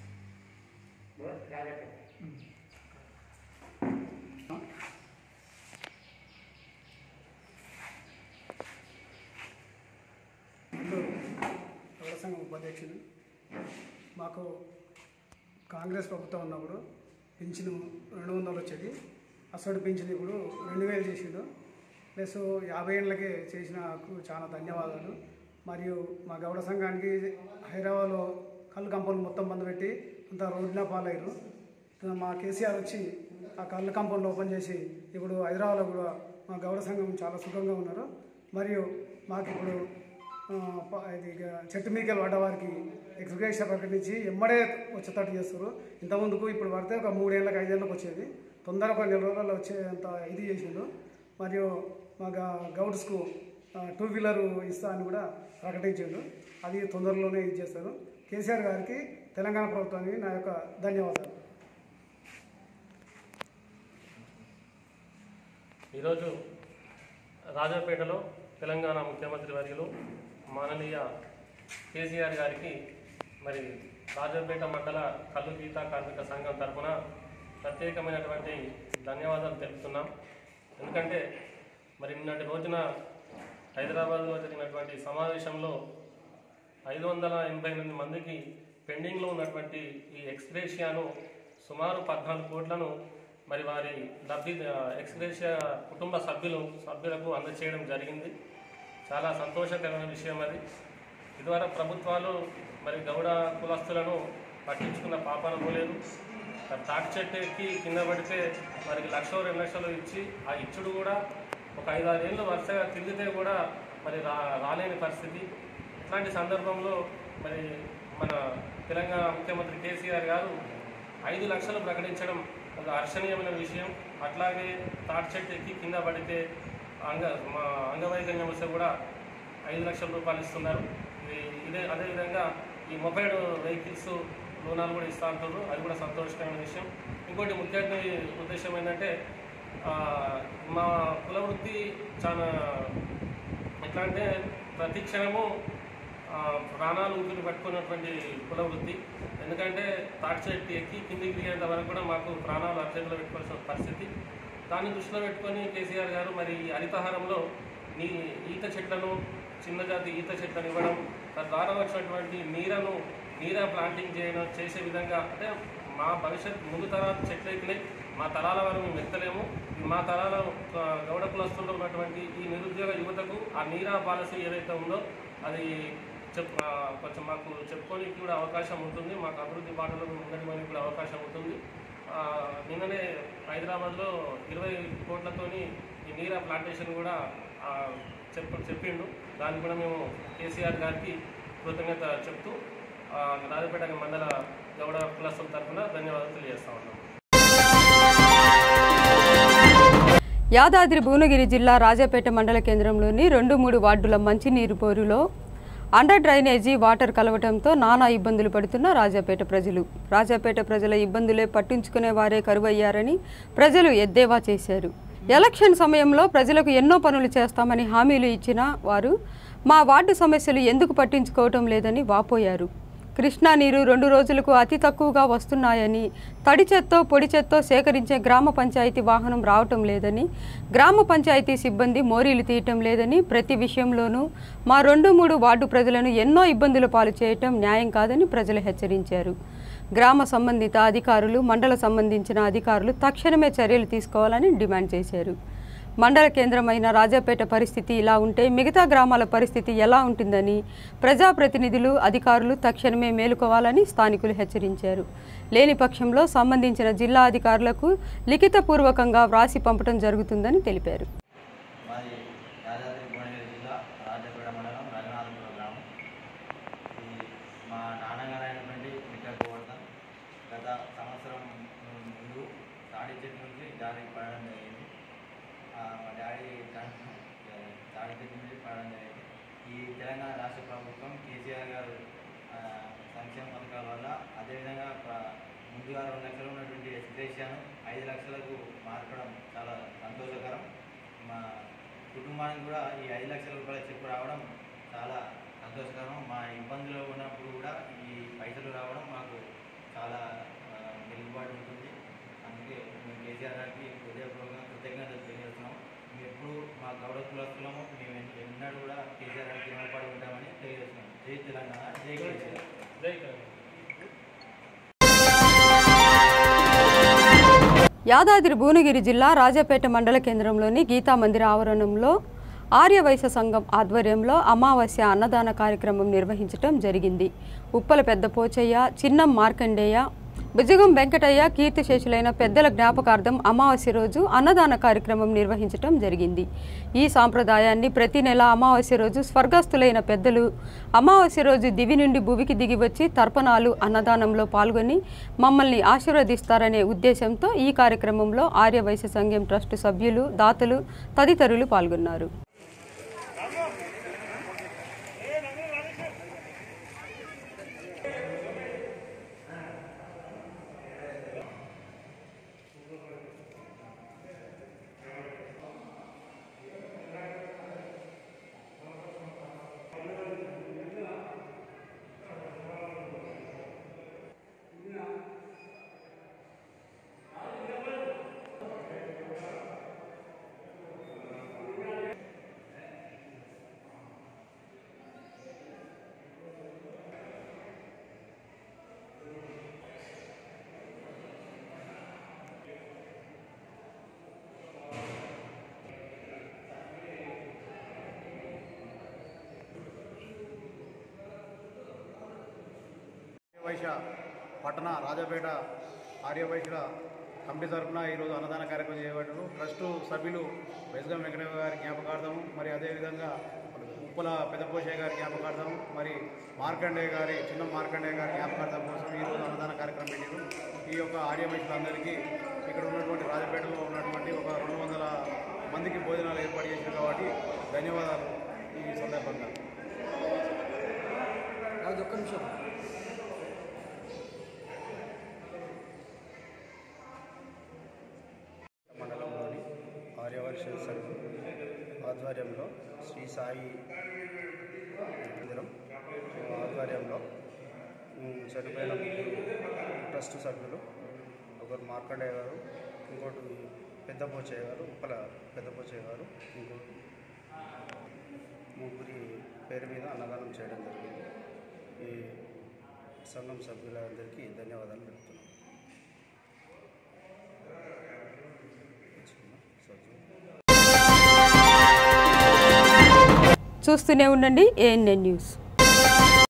గౌడ సంఘం ఉపాధ్యక్షుడు మాకు కాంగ్రెస్ ప్రభుత్వం ఉన్నప్పుడు పింఛను రెండు వందలు వచ్చేది అసలు పింఛన్ ఇప్పుడు రెండు వేలు చేసిండు ప్లస్ యాభై ఏళ్ళకే చేసినకు చాలా ధన్యవాదాలు మరియు మా గౌడ సంఘానికి హైదరాబాద్లో కళ్ళు కంపౌండ్ మొత్తం బంద్ పెట్టి అంతా రోడ్ల పాలయ్యారు మా కేసీఆర్ వచ్చి ఆ కళ్ళు కంపౌండ్ ఓపెన్ చేసి ఇప్పుడు హైదరాబాద్లో కూడా మా గౌడ సంఘం చాలా సుఖంగా ఉన్నారు మరియు మాకు ఇప్పుడు ఆ, ప- ఇది ఇక చెట్టు మీకెళ్ళి పడ్డ వారికి ఎక్స్గ్రేషన్ ప్రకటించి ఎమ్మడే వచ్చేటట్టు చేస్తారు ఇంతకుముందుకు ఇప్పుడు పడితే ఒక మూడేళ్ళకి ఐదేళ్ళకి వచ్చేది తొందరగా ఒక నెల రోజుల్లో వచ్చేంత ఇది చేసిండు మరియు మా గ- గౌడ్స్కు ఆ, టూ వీలర్ ఇస్తా అని కూడా ప్రకటించిండు అది తొందరలోనే ఇది చేస్తారు కేసీఆర్ గారికి తెలంగాణ ప్రభుత్వానికి నా యొక్క ధన్యవాదాలు ఈరోజు రాజాపేటలో తెలంగాణ ముఖ్యమంత్రి వర్యులు మాననీయ కేసీఆర్ గారికి మరి రాజంపేట మండల కల్లు గీత కార్మిక సంఘం తరఫున ప్రత్యేకమైనటువంటి ధన్యవాదాలు తెలుపుతున్నాం ఎందుకంటే మరి నిన్నటి రోజున హైదరాబాద్లో జరిగినటువంటి సమావేశంలో ఐదు వందల ఎనభై ఎనిమిది మందికి పెండింగ్లో ఉన్నటువంటి ఈ ఎక్స్గ్రేషియాను సుమారు పద్నాలుగు కోట్లను మరి వారి లబ్ధి ఎక్స్గ్రేషియా కుటుంబ సభ్యులు సభ్యులకు అందచేయడం జరిగింది చాలా సంతోషకరమైన విషయం అది ఇదివరకు ప్రభుత్వాలు మరి గౌడ కులస్తులను పట్టించుకున్న పాపన పోలేదు మరి తాటి చెట్టు ఎక్కి కింద పడితే వారికి లక్ష రెండు లక్షలు ఇచ్చి ఆ ఇచ్చుడు కూడా ఒక ఐదు ఆరు ఏళ్ళు వరుసగా తిరిగితే కూడా మరి రా రాలేని పరిస్థితి ఇట్లాంటి సందర్భంలో మరి మన తెలంగాణ ముఖ్యమంత్రి కేసీఆర్ గారు ఐదు లక్షలు ప్రకటించడం ఒక హర్షణీయమైన విషయం అట్లాగే తాటి చెట్టు ఎక్కి కింద పడితే అంగ మా అంగవైకల్యం వస్తే కూడా ఐదు లక్షల రూపాయలు ఇస్తున్నారు ఇది ఇదే అదేవిధంగా ఈ మొబైల్ వెహికల్స్ లోనాలు కూడా ఇస్తా అంటున్నారు అది కూడా సంతోషకరమైన విషయం ఇంకోటి ముఖ్యంగా ఈ ఉద్దేశం ఏంటంటే ఆ, మా కుల వృత్తి చాలా ఎట్లా అంటే ప్రతి క్షణము ఆ, ప్రాణాలు ఊపిరి పట్టుకున్నటువంటి కుల వృత్తి ఎందుకంటే తాటి చెట్టు ఎక్కి కిందికి దిగేంత వరకు కూడా మాకు ప్రాణాలు అర్జెంట్లో పెట్టుకోవాల్సిన పరిస్థితి దాన్ని దృష్టిలో పెట్టుకొని కేసీఆర్ గారు మరి ఈ హరితహారంలో నీ ఈత చెట్లను చిన్న జాతి ఈత చెట్లను ఇవ్వడం తద్వారా వచ్చినటువంటి నీరను నీర ప్లాంటింగ్ చేయడం చేసే విధంగా అంటే మా భవిష్యత్ ముందు తరాలు చెట్లు ఎక్కినాయి మా తరాల వారు మేము ఎత్తలేము మా తరాల ఆ, గౌడ కులస్తుల్లో ఉన్నటువంటి ఈ నిరుద్యోగ యువతకు ఆ నీరా పాలసీ ఏదైతే ఉందో అది చెప్ ఆ, కొంచెం మాకు చెప్పుకోనికి కూడా అవకాశం ఉంటుంది మాకు అభివృద్ధి బాటలో ముందడిపోయిన కూడా అవకాశం ఉంటుంది ఆ, నిన్ననే హైదరాబాద్లో ఇరవై కోట్లతోని ఈ నీరా ప్లాంటేషన్ కూడా ఆ, చెప్ప చెప్పిండు దానికి కూడా మేము కేసీఆర్ గారికి కృతజ్ఞత చెప్తూ ఆ, రాజపేట మండల గౌడ కులస్తుల తరఫున ధన్యవాదాలు తెలియజేస్తా ఉన్నాం యాదాద్రి భువనగిరి జిల్లా రాజాపేట మండల కేంద్రంలోని రెండు మూడు వార్డుల మంచినీరు బోరులో అండర్ డ్రైనేజీ వాటర్ కలవటంతో నానా ఇబ్బందులు పడుతున్న రాజాపేట ప్రజలు రాజాపేట ప్రజల ఇబ్బందులే పట్టించుకునే వారే కరువయ్యారని ప్రజలు ఎద్దేవా చేశారు ఎలక్షన్ సమయంలో ప్రజలకు ఎన్నో పనులు చేస్తామని హామీలు ఇచ్చిన వారు మా వార్డు సమస్యలు ఎందుకు పట్టించుకోవటం లేదని వాపోయారు కృష్ణా నీరు రెండు రోజులకు అతి తక్కువగా వస్తున్నాయని తడి చెత్తో పొడి చెత్తో సేకరించే గ్రామ పంచాయతీ వాహనం రావటం లేదని గ్రామ పంచాయతీ సిబ్బంది మోరీలు తీయటం లేదని ప్రతి విషయంలోనూ మా రెండు మూడు వార్డు ప్రజలను ఎన్నో ఇబ్బందుల పాలు చేయటం న్యాయం కాదని ప్రజలు హెచ్చరించారు గ్రామ సంబంధిత అధికారులు మండల సంబంధించిన అధికారులు తక్షణమే చర్యలు తీసుకోవాలని డిమాండ్ చేశారు మండల కేంద్రమైన రాజాపేట పరిస్థితి ఇలా ఉంటే మిగతా గ్రామాల పరిస్థితి ఎలా ఉంటుందని ప్రజాప్రతినిధులు అధికారులు తక్షణమే మేలుకోవాలని స్థానికులు హెచ్చరించారు లేని పక్షంలో సంబంధించిన జిల్లా అధికారులకు లిఖితపూర్వకంగా వ్రాసి పంపడం జరుగుతుందని తెలిపారు మాది యాదాద్రి భువనగిరి జిల్లా రాజపేట మండలం రఘునాథపురం గ్రామం ఈ మా నాన్నగారు అయినటువంటి మిట్టర్ గోవర్ధన్ గత సంవత్సరం ముందు తాడి చెట్టు నుంచి జారి పడడం జరిగింది ఆ, మా డాడీ తా- తాడి చెట్టు నుంచి పడడం జరిగింది ఈ తెలంగాణ రాష్ట్ర ప్రభుత్వం కేసీఆర్ గారు ఆ, సంక్షేమ పథకాల వల్ల అదేవిధంగా ప్ర- ముందుగా రెండు లక్షలు ఉన్నటువంటి ఎస్గ్రేషియాను ఐదు లక్షలకు మార్చడం చాలా సంతోషకరం మా కుటుంబానికి కూడా ఈ ఐదు లక్షల రూపాయల చెక్కు రావడం చాలా సంతోషకరం మా ఇబ్బందులు ఉన్నప్పుడు కూడా ఈ పైసలు రావడం మాకు చాలా ఆ, వెలుగుబాటు ఉంటుంది అందుకే మేము కేసీఆర్ గారికి హృదయపూర్వకంగా కృతజ్ఞతలు తెలియజేస్తున్నాం మేము ఎప్పుడు మా గౌరవ కులస్తులము మేము ఎన్- ఎన్నడూ కూడా కేసీఆర్ గారికి రుణపడి ఉంటామని తెలియజేస్తున్నాం జై తెలంగాణ జై కేసీఆర్ జై తెలంగాణ యాదాద్రి భువనగిరి జిల్లా రాజాపేట మండల కేంద్రంలోని గీతా మందిర ఆవరణంలో ఆర్యవైశ్య సంఘం ఆధ్వర్యంలో అమావాస్య అన్నదాన కార్యక్రమం నిర్వహించడం జరిగింది ఉప్పల పెద్ద పోచయ్య చిన్నం మార్కండేయ భుజగం వెంకటయ్య కీర్తిశేషులైన పెద్దల జ్ఞాపకార్థం అమావాస్య రోజు అన్నదాన కార్యక్రమం నిర్వహించడం జరిగింది ఈ సాంప్రదాయాన్ని ప్రతి నెల అమావాస్య రోజు స్వర్గస్థులైన పెద్దలు అమావాస్య రోజు దివి నుండి భువికి దిగి వచ్చి తర్పణాలు అన్నదానంలో పాల్గొని మమ్మల్ని ఆశీర్వదిస్తారనే ఉద్దేశంతో ఈ కార్యక్రమంలో ఆర్యవైశ్య సంఘం ట్రస్ట్ సభ్యులు దాతలు తదితరులు పాల్గొన్నారు వైశ్య పట్టణ రాజాపేట ఆర్యవైశ్యుల కమిటీ తరఫున ఈరోజు అన్నదాన కార్యక్రమం చేయబడ్డారు ట్రస్టు సభ్యులు వెస్గం వెంకటయ్య గారి జ్ఞాపకార్థం మరి అదేవిధంగా ఉప్పల పెద్దపోషయ్య గారి జ్ఞాపకార్థం మరి మార్కండేయ గారి చిన్న మార్కండేయ గారి జ్ఞాపకార్థం కోసం ఈరోజు అన్నదాన కార్యక్రమం పెట్టారు ఈ యొక్క ఆర్యవైశ్యులందరికీ ఇక్కడ ఉన్నటువంటి రాజపేటలో ఉన్నటువంటి ఒక రెండు వందల మందికి భోజనాలు ఏర్పాటు చేశారు కాబట్టి ధన్యవాదాలు ఈ సందర్భంగా అది ఒక్క నిమిషం మండలంలోని ఆర్యవర్ష సంఘం ఆధ్వర్యంలో శ్రీ సాయి మందిరం ఆధ్వర్యంలో ఉమ్, చనిపోయిన ముగ్గురు ట్రస్ట్ సభ్యులు ఒకరు మార్కండేయ గారు ఇంకోటి పెద్ద పోచయ్య గారు ఉప్పల పెద్ద పోచయ్య గారు ఇంకోటి ముగ్గురి పేరు మీద అన్నదానం చేయడం జరిగింది ఈ సంఘం సభ్యులందరికీ ధన్యవాదాలు తెలుపుతున్నాను చూస్తూనే ఉండండి ఏఎన్ఎన్ న్యూస్